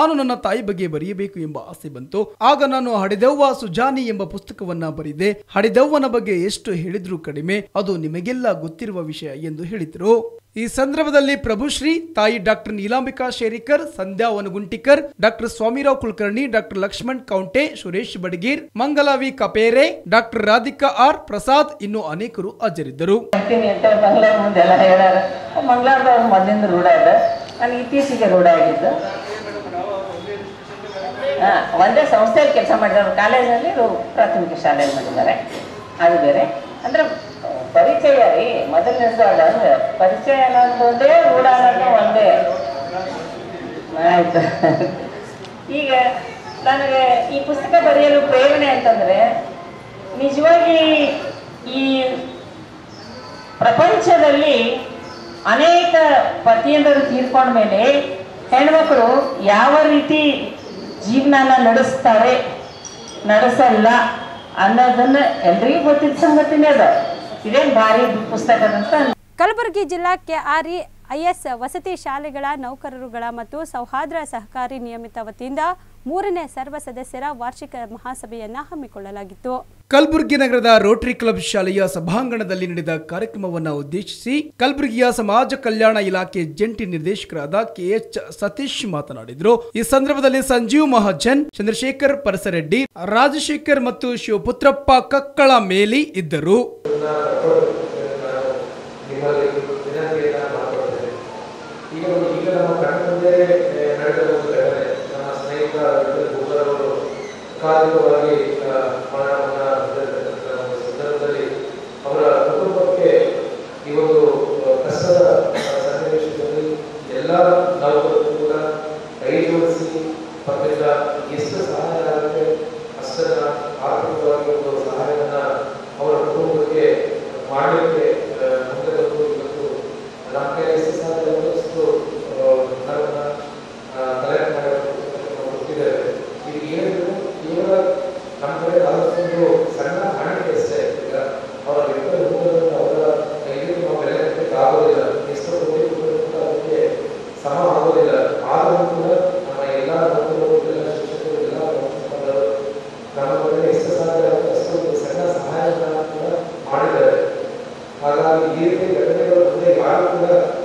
ತಾಯಿ ಬಗ್ಗೆ ಬರೆಯಬೇಕು ಎಂಬ ಆಸೆ ಬಂತು ಆಗ ನಾನು ಹಡೆದವ್ವ ಸುಜಾನಿ ಎಂಬ ಪುಸ್ತಕವನ್ನ ಬರೆದೆ ಹಡೆದವ್ವನ ಬಗ್ಗೆ ಎಷ್ಟು ಹೇಳಿದ್ರೂ ಕಡಿಮೆ ಅದು ನಿಮಗೆಲ್ಲ ಗೊತ್ತಿರುವ ವಿಷಯ ಎಂದು ಹೇಳಿದರು ಈ ಸಂದರ್ಭದಲ್ಲಿ ಪ್ರಭುಶ್ರೀ ತಾಯಿ doctor Neelambika Sherikar Sandhya Vanaguntikar doctor Swamirao Kulkarni doctor Lakshman Kounte Suresh Badageer Mangalavi Kapere doctor Radhika R Prasad ಇನ್ನು ಅನೇಕರು ಹಾಜರಿದ್ದರು ಹೇಳ್ತೀನಿ ಅಂತ ಮಂಗಳೂರು ಮುಂದೆಲ್ಲ ಹೇಳ್ಯಾರ ಮಂಗಳೂರದವ್ರು ಮೊದಲಿಂದ ರೂಢ ಇದೆ ನನಗೆ ಇತ್ತೀಚೆಗೆ ರೂಢ ಆಗಿದ್ದು ಹಾಂ ಒಂದೇ ಸಂಸ್ಥೆಯಲ್ಲಿ ಕೆಲಸ ಮಾಡಿದ್ದಾರೆ ಕಾಲೇಜಲ್ಲಿ ಪ್ರಾಥಮಿಕ ಶಾಲೆಯಲ್ಲಿ ಮಾಡಿದ್ದಾರೆ ಅದು ಬೇರೆ ಅಂದ್ರೆ ಪರಿಚಯ ರೀ ಮೊದಲನೇದು ಅದ ಅಂದ್ರೆ ಪರಿಚಯ ಅನ್ನೋದು ಒಂದೇ ರೂಢ ಅನ್ನೋದು ಒಂದೇ ಆಯ್ತು ಈಗ ನನಗೆ ಈ ಪುಸ್ತಕ ಬರೆಯಲು ಪ್ರೇರಣೆ ಅಂತಂದ್ರೆ ನಿಜವಾಗಿ ಈ ಪ್ರಪಂಚದಲ್ಲಿ ಅನೇಕ ಪತಿಯಂದರು ತೀರ್ಕೊಂಡ ಮೇಲೆ ಹೆಣ್ಮಕ್ಳು ಯಾವ ರೀತಿ ಜೀವನನ ನಡೆಸ್ತಾರೆ ನಡೆಸಲ್ಲ ಅನ್ನೋದನ್ನ ಎಲ್ರಿಗೂ ಗೊತ್ತಿದ್ದ ಸಂಗತಿನೇ ಅದ ಇದೇನು ಭಾರಿ ಪುಸ್ತಕದಂತ ಕಲಬುರಗಿ ಜಿಲ್ಲಾ ಕೆಆರ್ಇ ಐಎಸ್ ವಸತಿ ಶಾಲೆಗಳ ನೌಕರರುಗಳ ಮತ್ತು ಸೌಹಾರ್ದ ಸಹಕಾರಿ ನಿಯಮಿತ ವತಿಯಿಂದ ಮೂರನೇ ಸರ್ವ ಸದಸ್ಯರ ವಾರ್ಷಿಕ ಮಹಾಸಭೆಯನ್ನ ಹಮ್ಮಿಕೊಳ್ಳಲಾಗಿತ್ತು ಕಲಬುರಗಿ ನಗರದ ರೋಟರಿ ಕ್ಲಬ್ ಶಾಲೆಯ ಸಭಾಂಗಣದಲ್ಲಿ ನಡೆದ ಕಾರ್ಯಕ್ರಮವನ್ನು ಉದ್ದೇಶಿಸಿ ಕಲಬುರಗಿಯ ಸಮಾಜ ಕಲ್ಯಾಣ ಇಲಾಖೆ ಜಂಟಿ ನಿರ್ದೇಶಕರಾದ ಕೆಎಚ್ ಸತೀಶ್ ಮಾತನಾಡಿದರು ಈ ಸಂದರ್ಭದಲ್ಲಿ ಸಂಜೀವ್ ಮಹಾಜನ್ ಚಂದ್ರಶೇಖರ್ ಪರಸರೆಡ್ಡಿ ರಾಜಶೇಖರ್ ಮತ್ತು ಶಿವಪುತ್ರಪ್ಪ ಕಕ್ಕಳ ಮೇಲಿ ಇದ್ದರು ನಿಮ್ಮಲ್ಲಿ ವಿನಂತಿಯನ್ನ ಮಾಡಿಕೊಳ್ತೇನೆ ಈಗ ಈಗ ನಮ್ಮ ಕಣ್ಮುಂದೆ ನಡೆದ ಒಂದು ಘಟನೆ ನಮ್ಮ ಸ್ನೇಹಿತ ಭೂಗರ್ ಅವರು ಕಾರ್ಮಿಕವಾಗಿ ಮರಣವನ್ನ ಹೊಂದಿರತಕ್ಕಂಥ ಒಂದು ಸಂದರ್ಭದಲ್ಲಿ ಅವರ ಕುಟುಂಬಕ್ಕೆ ಈ ಒಂದು ಕಷ್ಟದ ಸನ್ನಿವೇಶದಲ್ಲಿ ಎಲ್ಲ ನೌಕರರು ಕೂಡ ಕೈ ಜೋಡಿಸಿ ಅವರಿಂದ ಎಷ್ಟು ಸಹಾಯ ಆಗುತ್ತೆ ಅಷ್ಟನ್ನ ಆರ್ಥಿಕವಾಗಿ ಒಂದು ಸಹಾಯವನ್ನ ಅವರ ಕುಟುಂಬಕ್ಕೆ ಮಾಡಲಿಕ್ಕೆ ಆ, ಮುಂದೆ ಬಂದು ಇವತ್ತು ನಮ್ಮ ಕೈ ಎಷ್ಟು ಸಾಧ್ಯ ಆದಷ್ಟು ಹಣವನ್ನ ಕಲೆಕ್ಟ್ ಮಾಡಬೇಕು ನಾವು ಗೊತ್ತಿದ್ದೇವೆ ಈಗ ಏನಿದ್ರು ಕೇವಲ ನಮ್ಮ ಕಡೆ ಆದಷ್ಟು ಸಣ್ಣ ಹಣಕ್ಕೆ ಅಷ್ಟೇ ಈಗ ಅವರ ವ್ಯಕ್ತಿ ಹೋಗೋದ್ರಿಂದ ಅವರ ಕೈಗೆ ನಾವು ಬೆಲೆ ಕಟ್ಟಲಿಕ್ಕೆ ಆಗೋದಿಲ್ಲ ಎಷ್ಟು ಕೋಟಿ ಕೊಟ್ಟರೂ ಕೂಡ ಅದಕ್ಕೆ ಸಮ ಆಗೋದಿಲ್ಲ ಆದರೂ ಕೂಡ ನಮ್ಮ ಎಲ್ಲ ನೌಕರರು ಎಲ್ಲ ಶಿಕ್ಷಕರು ಎಲ್ಲ ಸಂಸ್ಥಾಪಕರು ನಮ್ಮ ಕಡೆ ಎಷ್ಟು ಸಾಧ್ಯ ಆಗುತ್ತೆ ಅಷ್ಟು ಒಂದು ಸಣ್ಣ ಸಹಾಯವನ್ನು ಕೂಡ ಮಾಡಿದ್ದಾರೆ ಹಾಗಾಗಿ ಈ ರೀತಿ ಘಟನೆಗಳು ಮುಂದೆ ಯಾರು ಕೂಡ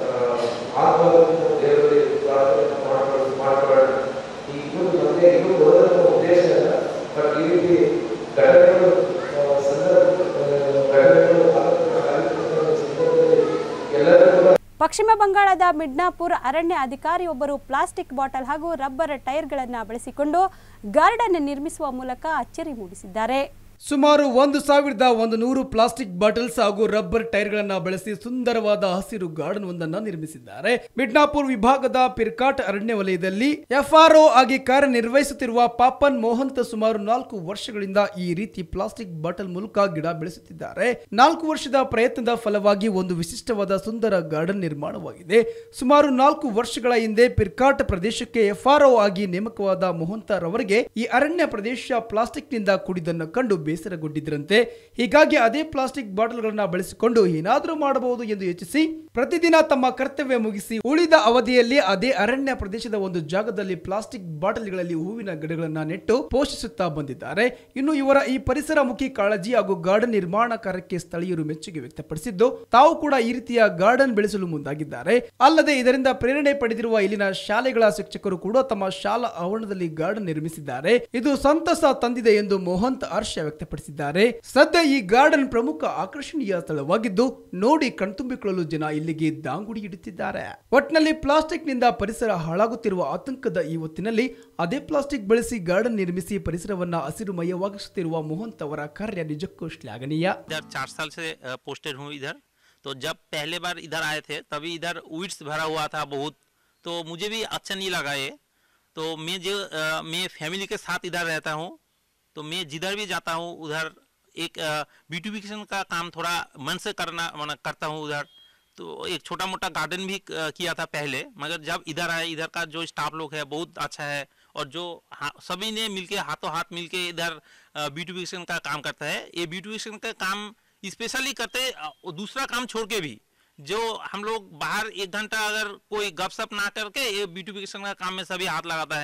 ಆಗಬಾರದು ದೇವರಲ್ಲಿ ಪ್ರಾರ್ಥನೆ ಮಾಡ್ಕೊಳ್ಳೋದು ಮಾಡ್ಕೊಳ್ಳೋಣ ಈ ಇದು ನಮಗೆ ಇದು ಬರೋದ್ರ ಉದ್ದೇಶ ಇಲ್ಲ ಬಟ್ ಈ ರೀತಿ ಘಟನೆಗಳು ಆ, ಸಂದರ್ಭ ಆ, ಘಟನೆಗಳು ಆಗುತ್ತಿರುವ ಕಾರ್ಯಕ್ರಮಗಳ ಸಂದರ್ಭದಲ್ಲಿ ಎಲ್ಲರೂ ಕೂಡ ಪಶ್ಚಿಮ ಬಂಗಾಳದ ಮಿಡ್ನಾಪುರ್ ಅರಣ್ಯ ಅಧಿಕಾರಿಯೊಬ್ಬರು ಪ್ಲಾಸ್ಟಿಕ್ ಬಾಟಲ್ ಹಾಗೂ ರಬ್ಬರ್ ಟೈರ್ಗಳನ್ನು ಬಳಸಿಕೊಂಡು ಗಾರ್ಡನ್ ನಿರ್ಮಿಸುವ ಮೂಲಕ ಅಚ್ಚರಿ ಮೂಡಿಸಿದ್ದಾರೆ ಸುಮಾರು ಒಂದು ಸಾವಿರದ ಒಂದು ನೂರು ಪ್ಲಾಸ್ಟಿಕ್ ಬಾಟಲ್ಸ್ ಹಾಗೂ ರಬ್ಬರ್ ಟೈರ್ಗಳನ್ನ ಬಳಸಿ ಸುಂದರವಾದ ಹಸಿರು ಗಾರ್ಡನ್ ಒಂದನ್ನ ನಿರ್ಮಿಸಿದ್ದಾರೆ ಮಿಡ್ನಾಪುರ್ ವಿಭಾಗದ ಪಿರ್ಕಾಟ್ ಅರಣ್ಯ ವಲಯದಲ್ಲಿ ಎಫ್ಆರ್ಒ ಆಗಿ ಕಾರ್ಯನಿರ್ವಹಿಸುತ್ತಿರುವ ಪಾಪನ್ ಮೋಹಂತ್ ಸುಮಾರು ನಾಲ್ಕು ವರ್ಷಗಳಿಂದ ಈ ರೀತಿ ಪ್ಲಾಸ್ಟಿಕ್ ಬಾಟಲ್ ಮೂಲಕ ಗಿಡ ಬೆಳೆಸುತ್ತಿದ್ದಾರೆ ನಾಲ್ಕು ವರ್ಷದ ಪ್ರಯತ್ನದ ಫಲವಾಗಿ ಒಂದು ವಿಶಿಷ್ಟವಾದ ಸುಂದರ ಗಾರ್ಡನ್ ನಿರ್ಮಾಣವಾಗಿದೆ ಸುಮಾರು ನಾಲ್ಕು ವರ್ಷಗಳ ಹಿಂದೆ ಪಿರ್ಕಾಟ್ ಪ್ರದೇಶಕ್ಕೆ ಎಫ್ಆರ್ಒ ಆಗಿ ನೇಮಕವಾದ ಮೋಹಂತ ರವರಿಗೆ ಈ ಅರಣ್ಯ ಪ್ರದೇಶ ಪ್ಲಾಸ್ಟಿಕ್ನಿಂದ ಕೂಡಿದ್ದನ್ನು ಕಂಡು ಬೇಸರಗೊಂಡಿದ್ರಂತೆ ಹೀಗಾಗಿ ಅದೇ ಪ್ಲಾಸ್ಟಿಕ್ ಬಾಟಲ್ಗಳನ್ನ ಬಳಸಿಕೊಂಡು ಏನಾದರೂ ಮಾಡಬಹುದು ಎಂದು ಯೋಚಿಸಿ ಪ್ರತಿದಿನ ತಮ್ಮ ಕರ್ತವ್ಯ ಮುಗಿಸಿ ಉಳಿದ ಅವಧಿಯಲ್ಲಿ ಅದೇ ಅರಣ್ಯ ಪ್ರದೇಶದ ಒಂದು ಜಾಗದಲ್ಲಿ ಪ್ಲಾಸ್ಟಿಕ್ ಬಾಟಲ್ಗಳಲ್ಲಿ ಹೂವಿನ ಗಿಡಗಳನ್ನ ನೆಟ್ಟು ಪೋಷಿಸುತ್ತಾ ಬಂದಿದ್ದಾರೆ ಇನ್ನು ಇವರ ಈ ಪರಿಸರ ಮುಖಿ ಕಾಳಜಿ ಹಾಗೂ ಗಾರ್ಡನ್ ನಿರ್ಮಾಣ ಕಾರ್ಯಕ್ಕೆ ಸ್ಥಳೀಯರು ಮೆಚ್ಚುಗೆ ವ್ಯಕ್ತಪಡಿಸಿದ್ದು ತಾವು ಕೂಡ ಈ ರೀತಿಯ ಗಾರ್ಡನ್ ಬೆಳೆಸಲು ಮುಂದಾಗಿದ್ದಾರೆ ಅಲ್ಲದೆ ಇದರಿಂದ ಪ್ರೇರಣೆ ಪಡೆದಿರುವ ಇಲ್ಲಿನ ಶಾಲೆಗಳ ಶಿಕ್ಷಕರು ಕೂಡ ತಮ್ಮ ಶಾಲಾ ಆವರಣದಲ್ಲಿ ಗಾರ್ಡನ್ ನಿರ್ಮಿಸಿದ್ದಾರೆ ಇದು ಸಂತಸ ತಂದಿದೆ ಎಂದು ಮೋಹಂತ್ ಹರ್ಷ ವ್ಯಕ್ತಪಡಿಸಿದ್ದಾರೆ ಸದ್ಯ ಈ ಗಾರ್ಡನ್ ಪ್ರಮುಖ ಆಕರ್ಷಣೀಯ ಸ್ಥಳವಾಗಿದ್ದು ನೋಡಿ ಕಣ್ತುಂಬಿಕೊಳ್ಳಲು ಜನ ಇಲ್ಲಿಗೆ ದಾಂಗುಡಿ ಇಡುತ್ತಿದ್ದಾರೆ ಒಟ್ನಲ್ಲಿ ಪ್ಲಾಸ್ಟಿಕ್ ನಿಂದ ಪರಿಸರ ಹಾಳಾಗುತ್ತಿರುವ ಆತಂಕದ ಈ ಹೊತ್ತಿನಲ್ಲಿ ಅದೇ ಪ್ಲಾಸ್ಟಿಕ್ ಬಳಸಿ ಗಾರ್ಡನ್ ನಿರ್ಮಿಸಿ ಪರಿಸರವನ್ನ ಹಸಿರುಮಯವಾಗಿಸುತ್ತಿರುವ ಮೋಹಂತ್ ಅವರ ಕಾರ್ಯ ನಿಜಕ್ಕೂ ಶ್ಲಾಘನೀಯ इधर चार साल से पोस्टेड हूँ इधर तो जब पहले बार इधर आए थे तभी इधर वीड्स भरा हुआ था बहुत तो मुझे भी अच्छा नहीं लगा ये तो मैं जो अ, मैं फैमिली के साथ इधर रहता हूँ तो मैं जिधर भी जाता हूँ उधर एक ब्यूटिफिकेशन का काम थोड़ा मन से करना मना करता हूँ उधर तो एक छोटा मोटा गार्डन भी अ, किया था पहले मगर जब इधर आए इधर का जो स्टाफ लोग है बहुत अच्छा है और जो हा- सभी ने मिलके हाथों हाथ मिलके इधर ब्यूटिफिकेशन का काम करता है ये ब्यूटिफिकेशन का काम स्पेशली करते हैं, अ, और दूसरा काम छोड़ के भी जो हम लोग बाहर एक घंटा अगर कोई गपशप ना करके ये ब्यूटिफिकेशन का काम में सभी हाथ लगाता है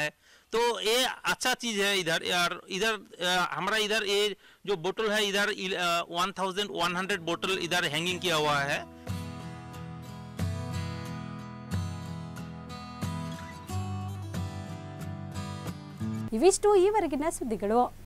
तो ये अच्छा चीज़ है इधर यार इधर अ, हमारा इधर ये जो बोतल है इधर वन थाउजेंड वन हंड्रेड बोतल इधर हैंगिंग किया हुआ है ಇವಿಷ್ಟು ಈವರೆಗಿನ ಸುದ್ದಿಗಳು